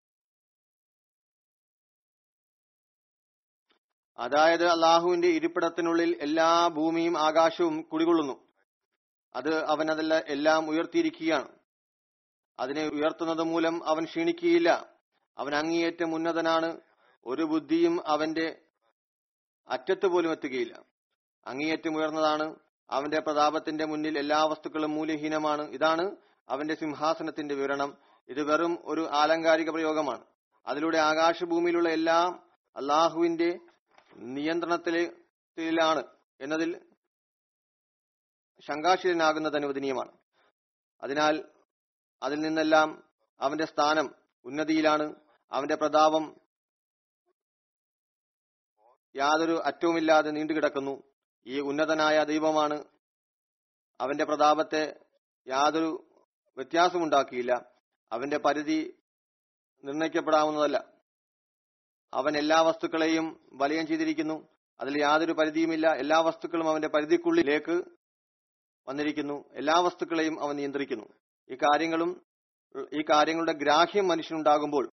അതായത് അള്ളാഹുവിന്റെ ഇരിപ്പിടത്തിനുള്ളിൽ എല്ലാ ഭൂമിയും ആകാശവും കുടികൊള്ളുന്നു അത് അവൻ അതെല്ലാം എല്ലാം ഉയർത്തിയിരിക്കുകയാണ് അതിനെ ഉയർത്തുന്നത് മൂലം അവൻ ക്ഷീണിക്കുകയില്ല അവൻ അങ്ങേയറ്റം ഉന്നതനാണ് ഒരു ബുദ്ധിയും അവന്റെ അറ്റത്ത് പോലും എത്തുകയില്ല അങ്ങേയറ്റം ഉയർന്നതാണ് അവന്റെ പ്രതാപത്തിന്റെ മുന്നിൽ എല്ലാ വസ്തുക്കളും മൂല്യഹീനമാണ് ഇതാണ് അവന്റെ സിംഹാസനത്തിന്റെ വിവരണം ഇത് വെറും ഒരു ആലങ്കാരിക പ്രയോഗമാണ് അതിലൂടെ ആകാശഭൂമിയിലുള്ള എല്ലാം അള്ളാഹുവിന്റെ നിയന്ത്രണത്തിലാണ് എന്നതിൽ ശങ്കാശീലനാകുന്നത് അനുവദനീയമാണ് അതിനാൽ അതിൽ നിന്നെല്ലാം അവന്റെ സ്ഥാനം ഉന്നതിയിലാണ് അവന്റെ പ്രതാപം യാതൊരു അറ്റവുമില്ലാതെ നീണ്ടുകിടക്കുന്നു ഈ ഉന്നതനായ ദൈവമാണ് അവന്റെ പ്രതാപത്തെ യാതൊരു വ്യത്യാസമുണ്ടാക്കിയില്ല അവന്റെ പരിധി നിർണയിക്കപ്പെടാവുന്നതല്ല അവൻ എല്ലാ വസ്തുക്കളെയും വലയം ചെയ്തിരിക്കുന്നു അതിൽ യാതൊരു പരിധിയുമില്ല എല്ലാ വസ്തുക്കളും അവന്റെ പരിധിക്കുള്ളിലേക്ക് വന്നിരിക്കുന്നു എല്ലാ വസ്തുക്കളെയും അവൻ നിയന്ത്രിക്കുന്നു ഈ കാര്യങ്ങളും ഈ കാര്യങ്ങളുടെ ഗ്രാഹ്യം മനുഷ്യനുണ്ടാകുമ്പോൾ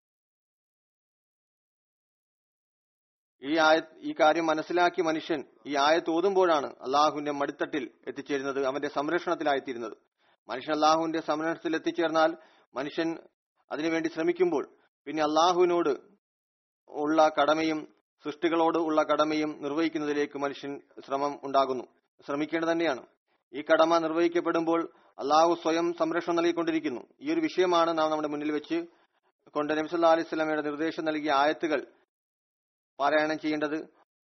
ഈ ആയ ഈ കാര്യം മനസ്സിലാക്കി മനുഷ്യൻ ഈ ആയത്ത് ഓതുമ്പോഴാണ് അള്ളാഹുവിന്റെ മടിത്തട്ടിൽ എത്തിച്ചേരുന്നത് അവന്റെ സംരക്ഷണത്തിലായിത്തീരുന്നത് മനുഷ്യൻ അള്ളാഹുവിന്റെ സംരക്ഷണത്തിൽ എത്തിച്ചേർന്നാൽ മനുഷ്യൻ അതിനുവേണ്ടി ശ്രമിക്കുമ്പോൾ പിന്നെ അള്ളാഹുവിനോട് ഉള്ള കടമയും സൃഷ്ടികളോട് ഉള്ള കടമയും നിർവഹിക്കുന്നതിലേക്ക് മനുഷ്യൻ ശ്രമം ഉണ്ടാകുന്നു ശ്രമിക്കേണ്ടത് തന്നെയാണ് ഈ കടമ നിർവഹിക്കപ്പെടുമ്പോൾ അള്ളാഹു സ്വയം സംരക്ഷണം നൽകിക്കൊണ്ടിരിക്കുന്നു ഈ ഒരു വിഷയമാണ് നാം നമ്മുടെ മുന്നിൽ വെച്ച് കൊണ്ട് നബിസല്ലാ അലൈഹി സ്വലാമയുടെ നിർദ്ദേശം നൽകിയ ആയത്തുകൾ പാരായണം ചെയ്യേണ്ടത്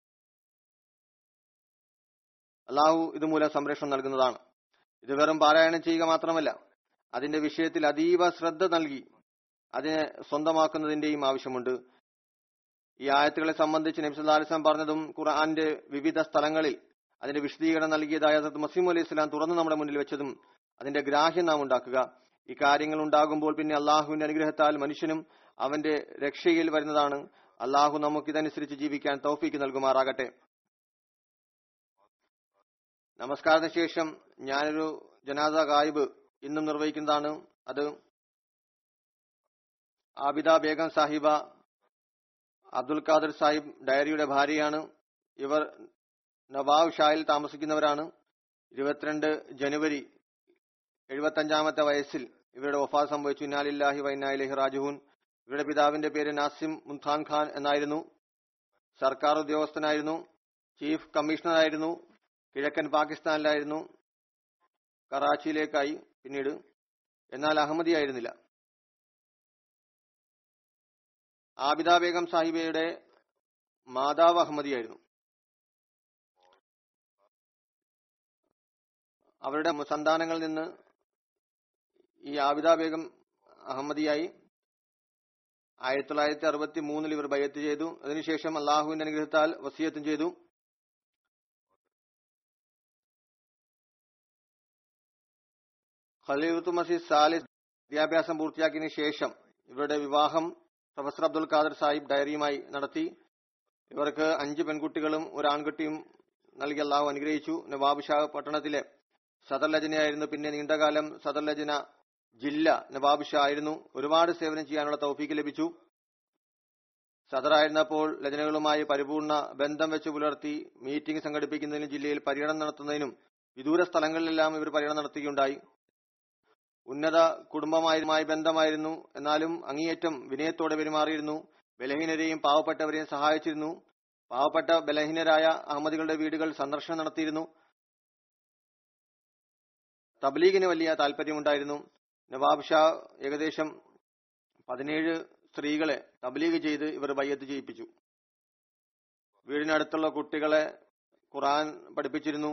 അള്ളാഹു ഇതുമൂലം സംരക്ഷണം നൽകുന്നതാണ് ഇത് വെറും പാരായണം ചെയ്യുക മാത്രമല്ല അതിന്റെ വിഷയത്തിൽ അതീവ ശ്രദ്ധ നൽകി അതിനെ സ്വന്തമാക്കുന്നതിന്റെയും ആവശ്യമുണ്ട് ഈ ആയത്തുകളെ സംബന്ധിച്ച് നബ്സുല്ലാ അലിസ്ലാം പറഞ്ഞതും ഖുർആന്റെ വിവിധ സ്ഥലങ്ങളിൽ അതിന്റെ വിശദീകരണം നൽകിയതായ ഹസരത്ത് മസീം അലൈഹി സ്വലാം തുറന്ന് നമ്മുടെ മുന്നിൽ വെച്ചതും അതിന്റെ ഗ്രാഹ്യം നാം ഉണ്ടാക്കുക ഈ കാര്യങ്ങൾ ഉണ്ടാകുമ്പോൾ പിന്നെ അള്ളാഹുവിന്റെ അനുഗ്രഹത്താൽ മനുഷ്യനും അവന്റെ രക്ഷയിൽ വരുന്നതാണ് അള്ളാഹു നമുക്ക് ഇതനുസരിച്ച് ജീവിക്കാൻ തൗഫീക്ക് നൽകുമാറാകട്ടെ നമസ്കാരത്തിന് ശേഷം ഞാനൊരു ജനാദ ഗായിബ് ഇന്നും നിർവഹിക്കുന്നതാണ് അത് ആബിദ ബേഗം സാഹിബ അബ്ദുൽ ഖാദർ സാഹിബ് ഡയറിയുടെ ഭാര്യയാണ് ഇവർ നവാബ് ഷായിൽ താമസിക്കുന്നവരാണ് ഇരുപത്തിരണ്ട് ജനുവരി എഴുപത്തഞ്ചാമത്തെ വയസ്സിൽ ഇവരുടെ വഫാത്ത് സംഭവിച്ചു ഇന്നാലില്ലാഹി വൈനാലിഹി റാജുഹൂൻ ഇവരുടെ പിതാവിന്റെ പേര് നാസിം മുൻഖാൻ ഖാൻ എന്നായിരുന്നു സർക്കാർ ഉദ്യോഗസ്ഥനായിരുന്നു ചീഫ് കമ്മീഷണറായിരുന്നു കിഴക്കൻ പാകിസ്ഥാനിലായിരുന്നു കറാച്ചിയിലേക്കായി പിന്നീട് എന്നാൽ അഹമ്മദി ആയിരുന്നില്ല ആബിദ ബേഗം സാഹിബയുടെ മാതാവ് അഹമ്മദിയായിരുന്നു അവരുടെ സന്താനങ്ങളിൽ നിന്ന് ഈ ആബിദ ബേഗം അഹമ്മദിയായി ആയിരത്തി തൊള്ളായിരത്തി അറുപത്തി മൂന്നിൽ ഇവർ ബയ്യത്ത് ചെയ്തു അതിനുശേഷം അള്ളാഹുവിന്റെ അനുഗ്രഹത്താൽ വസീയത്തും ചെയ്തു ഖലീഫത്ത് മസീദ് സാലിസ് വിദ്യാഭ്യാസം പൂർത്തിയാക്കിയതിനു ശേഷം ഇവരുടെ വിവാഹം പ്രൊഫസർ അബ്ദുൽ ഖാദർ സാഹിബ് ഡയറിയുമായി നടത്തി ഇവർക്ക് അഞ്ച് പെൺകുട്ടികളും ഒരു ആൺകുട്ടിയും നൽകി അള്ളാഹു അനുഗ്രഹിച്ചു നവാബ് ഷാ പട്ടണത്തിലെ സദർ ലജനയായിരുന്നു പിന്നെ നീണ്ടകാലം സദർ ലജന ജില്ല നവാബ് ഷാ ആയിരുന്നു ഒരുപാട് സേവനം ചെയ്യാനുള്ള തൗഫീക്ക് ലഭിച്ചു സദറായിരുന്നപ്പോൾ ലജനകളുമായി പരിപൂർണ ബന്ധം വെച്ച് പുലർത്തി മീറ്റിംഗ് സംഘടിപ്പിക്കുന്നതിനും ജില്ലയിൽ പര്യടനം നടത്തുന്നതിനും വിദൂര സ്ഥലങ്ങളിലെല്ലാം ഇവർ പര്യടനം നടത്തുകയുണ്ടായി ഉന്നത കുടുംബമായി ബന്ധമായിരുന്നു എന്നാലും അങ്ങേയറ്റം വിനയത്തോടെ പെരുമാറിയിരുന്നു ബലഹീനരെയും പാവപ്പെട്ടവരെയും സഹായിച്ചിരുന്നു പാവപ്പെട്ട ബലഹീനരായ അഹമ്മദികളുടെ വീടുകൾ സന്ദർശനം നടത്തിയിരുന്നു തബ്ലീഗിന് വലിയ താല്പര്യമുണ്ടായിരുന്നു നവാബ് ഷാ ഏകദേശം പതിനേഴ് സ്ത്രീകളെ തബ്ലീഗ് ചെയ്ത് ഇവർ ബയ്യത്ത് ചെയ്യിപ്പിച്ചു വീടിനടുത്തുള്ള കുട്ടികളെ ഖുറാൻ പഠിപ്പിച്ചിരുന്നു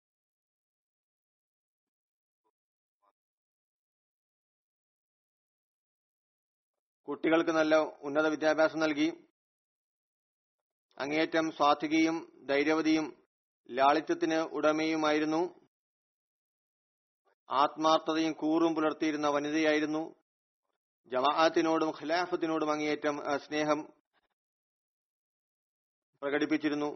കുട്ടികൾക്ക് നല്ല ഉന്നത വിദ്യാഭ്യാസം നൽകി അങ്ങേയറ്റം സ്വാത്വികയും ധൈര്യവതിയും ലാളിത്യത്തിന് ഉടമയുമായിരുന്നു ആത്മാർത്ഥതയും കൂറും പുലർത്തിയിരുന്ന വനിതയായിരുന്നു ജമാഅത്തിനോടും ഖിലാഫത്തിനോടും അങ്ങേയറ്റം ആ, സ്നേഹം പ്രകടിപ്പിച്ചിരുന്നു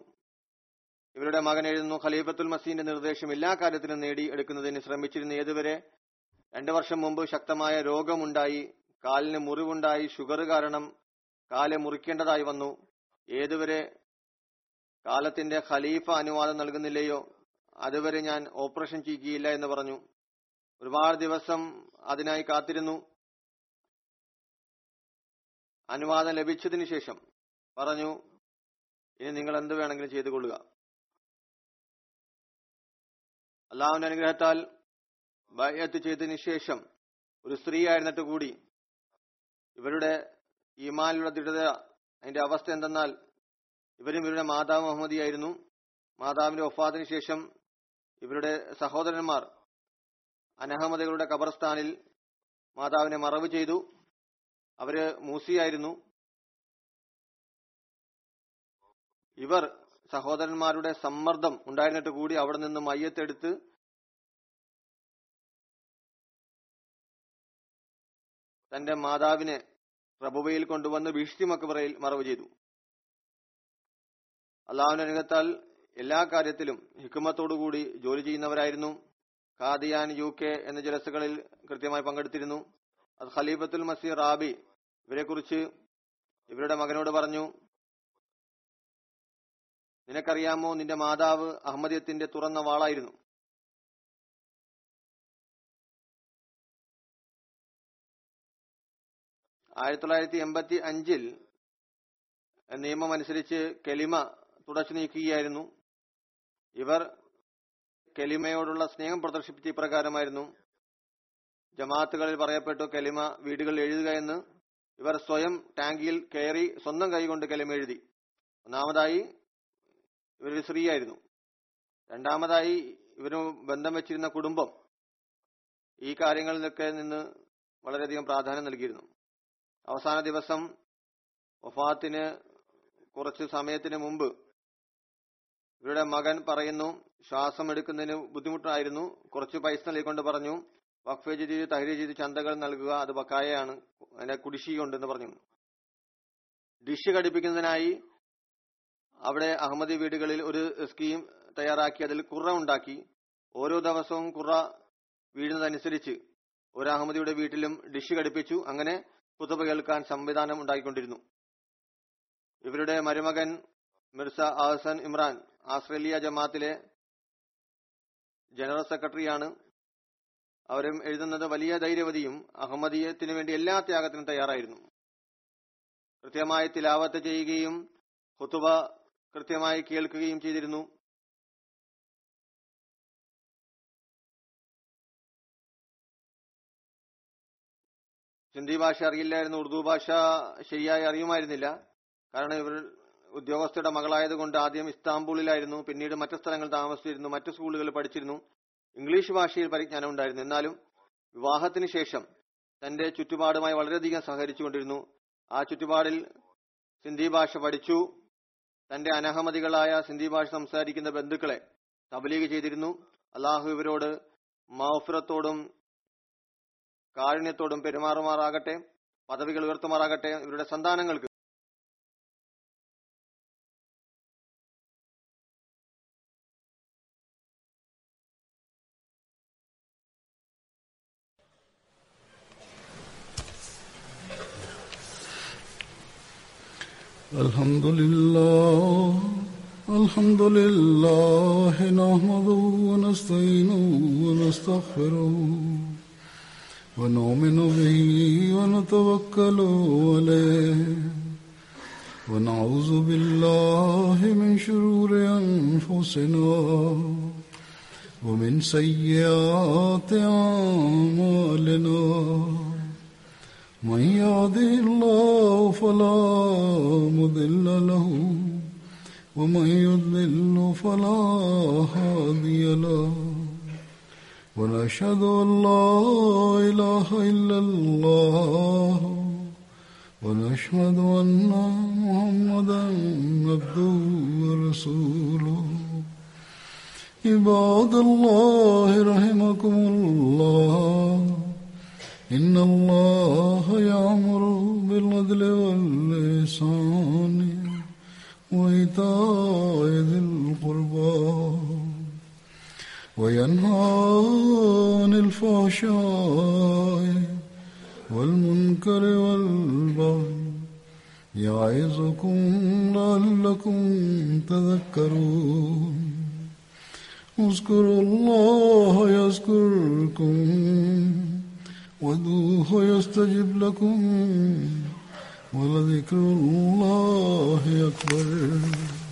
ഇവരുടെ മകൻ എഴുതുന്നു ഖലീഫത്തുൽ മസീന്റെ നിർദ്ദേശം എല്ലാ കാര്യത്തിലും നേടി എടുക്കുന്നതിന് ശ്രമിച്ചിരുന്ന ഏതുവരെ രണ്ടു വർഷം മുമ്പ് ശക്തമായ രോഗമുണ്ടായി കാലിന് മുറിവുണ്ടായി ഷുഗർ കാരണം കാല് മുറിക്കേണ്ടതായി വന്നു ഏതുവരെ കാലത്തിന്റെ ഖലീഫ അനുവാദം നൽകുന്നില്ലയോ അതുവരെ ഞാൻ ഓപ്പറേഷൻ ചെയ്യുകയില്ല എന്ന് പറഞ്ഞു ഒരുപാട് ദിവസം അതിനായി കാത്തിരുന്നു അനുവാദം ലഭിച്ചതിന് ശേഷം പറഞ്ഞു ഇനി നിങ്ങൾ എന്ത് വേണമെങ്കിലും ചെയ്തു കൊള്ളുക അള്ളാഹുവിന്റെ അനുഗ്രഹത്താൽ ബയത്ത് ചെയ്തതിനു ശേഷം ഒരു സ്ത്രീ ആയിരുന്നിട്ട് കൂടി ഇവരുടെ ഈമാനിലുള്ള ദൃഢത അതിന്റെ അവസ്ഥ എന്തെന്നാൽ ഇവരും ഇവരുടെ മാതാവ് മുഹമ്മദിയായിരുന്നു മാതാവിന്റെ ഒഫാദിന് ശേഷം ഇവരുടെ സഹോദരന്മാർ അനഹമ്മദികളുടെ ഖബർസ്ഥാനിൽ മാതാവിനെ മറവ് ചെയ്തു അവര് മൂസിയായിരുന്നു ഇവർ സഹോദരന്മാരുടെ സമ്മർദ്ദം ഉണ്ടായിരുന്നിട്ട് കൂടി അവിടെ നിന്ന് മയ്യത്തെടുത്ത് തന്റെ മാതാവിനെ പ്രഭുവയിൽ കൊണ്ടുവന്ന് ബിഷ്തി മക്ബറയിൽ മറവ് ചെയ്തു അള്ളാഹുവിന്റെ അനുഗ്രഹത്താൽ എല്ലാ കാര്യത്തിലും ഹിക്കുമത്തോടുകൂടി ജോലി ചെയ്യുന്നവരായിരുന്നു ഖാദിയാൻ യു കെ എന്ന ജലസകളിൽ കൃത്യമായി പങ്കെടുത്തിരുന്നു അത് ഖലീഫത്തുൽ മസീർ റാബി ഇവരെക്കുറിച്ച് ഇവരുടെ മകനോട് പറഞ്ഞു നിനക്കറിയാമോ നിന്റെ മാതാവ് അഹമ്മദിയത്തിന്റെ തുറന്ന വാളായിരുന്നു ആയിരത്തി തൊള്ളായിരത്തി എൺപത്തി അഞ്ചിൽ നിയമം അനുസരിച്ച് കെലിമ തുടച്ചു നീക്കുകയായിരുന്നു ഇവർ കെലിമയോടുള്ള സ്നേഹം പ്രദർശിപ്പിച്ച ഇപ്രകാരമായിരുന്നു ജമാഅത്തുകളിൽ പറയപ്പെട്ടു കെലിമ വീടുകളിൽ എഴുതുക എന്ന് ഇവർ സ്വയം ടാങ്കിയിൽ കയറി സ്വന്തം കൈകൊണ്ട് കെലിമ എഴുതി ഒന്നാമതായി ഇവരൊരു സ്ത്രീയായിരുന്നു രണ്ടാമതായി ഇവര് ബന്ധം വെച്ചിരുന്ന കുടുംബം ഈ കാര്യങ്ങളിലൊക്കെ നിന്ന് വളരെയധികം പ്രാധാന്യം നൽകിയിരുന്നു അവസാന ദിവസം വഫാത്തിന് കുറച്ച് സമയത്തിന് മുമ്പ് ഇവരുടെ മകൻ പറയുന്നു ശ്വാസം എടുക്കുന്നതിന് ബുദ്ധിമുട്ടായിരുന്നു കുറച്ച് പൈസ നൽകിക്കൊണ്ട് പറഞ്ഞു വഖഫ് ചെയ്ത് തഹരി ചെയ്ത് ചന്തകൾ നൽകുക അത് ബക്കായയാണ് അതിന്റെ കുടിശ്ശികയുണ്ടെന്ന് പറഞ്ഞു ഡിഷ് ഘടിപ്പിക്കുന്നതിനായി അവിടെ അഹമ്മദി വീടുകളിൽ ഒരു സ്കീം തയ്യാറാക്കി അതിൽ കുറ ഉണ്ടാക്കി ഓരോ ദിവസവും കുറ വീഴുന്നതനുസരിച്ച് ഒരു അഹമ്മദിയുടെ വീട്ടിലും ഡിഷ് ഘടിപ്പിച്ചു അങ്ങനെ കുത്തുബ കേൾക്കാൻ സംവിധാനം ഉണ്ടാക്കിക്കൊണ്ടിരുന്നു ഇവരുടെ മരുമകൻ മിർസ അഹസൻ ഇമ്രാൻ ആസ്ട്രേലിയ ജമാഅത്തിലെ ജനറൽ സെക്രട്ടറിയാണ് അവരും എഴുതുന്നത് വലിയ ധൈര്യവതിയും അഹമ്മദീയത്തിനു വേണ്ടി എല്ലാ ത്യാഗത്തിനും തയ്യാറായിരുന്നു കൃത്യമായി തിലാവത്ത് ചെയ്യുകയും ഹുത്തുബ കൃത്യമായി കേൾക്കുകയും ചെയ്തിരുന്നു ഹിന്ദി ഭാഷ അറിയില്ലായിരുന്നു ഉറുദു ഭാഷ ശരിയായി അറിയുമായിരുന്നില്ല കാരണം ഇവർ ഉദ്യോഗസ്ഥരുടെ മകളായതുകൊണ്ട് ആദ്യം ഇസ്താംബൂളിലായിരുന്നു പിന്നീട് മറ്റു സ്ഥലങ്ങളിൽ താമസിച്ചിരുന്നു മറ്റു സ്കൂളുകളിൽ പഠിച്ചിരുന്നു ഇംഗ്ലീഷ് ഭാഷയിൽ പരിജ്ഞാനം ഉണ്ടായിരുന്നു എന്നാലും വിവാഹത്തിന് ശേഷം തന്റെ ചുറ്റുപാടുമായി വളരെയധികം സഹകരിച്ചുകൊണ്ടിരുന്നു ആ ചുറ്റുപാടിൽ സിന്ധി ഭാഷ പഠിച്ചു തന്റെ അനഹമതികളായ സിന്ധി ഭാഷ സംസാരിക്കുന്ന ബന്ധുക്കളെ തബലീഗ് ചെയ്തിരുന്നു അള്ളാഹു ഇവരോട് മൗഫിറത്തോടും കാരുണ്യത്തോടും പെരുമാറുമാറാകട്ടെ പദവികൾ ഉയർത്തുമാറാകട്ടെ ഇവരുടെ സന്താനങ്ങൾക്ക് الحمد لله الحمد لله نحمده ونستعينه ونستغفره ونؤمن به ونتوكل عليه ونعوذ بالله من شرور أنفسنا ومن سيئات أعمالنا من يهده الله فلا مضل له ومن يضلل فلا هادي له ونشهد ان لا اله الا الله ونشهد ان محمدا عبده ورسوله عباد الله رحمكم الله إن الله يأمر بالعدل واللسان وإيتاء ذي القربى وينهى عن الفحشاء والمنكر والبغي يعظكم لعلكم تذكرون اذكروا الله يذكركم وادعوه يستجب لكم ولذكر الله أكبر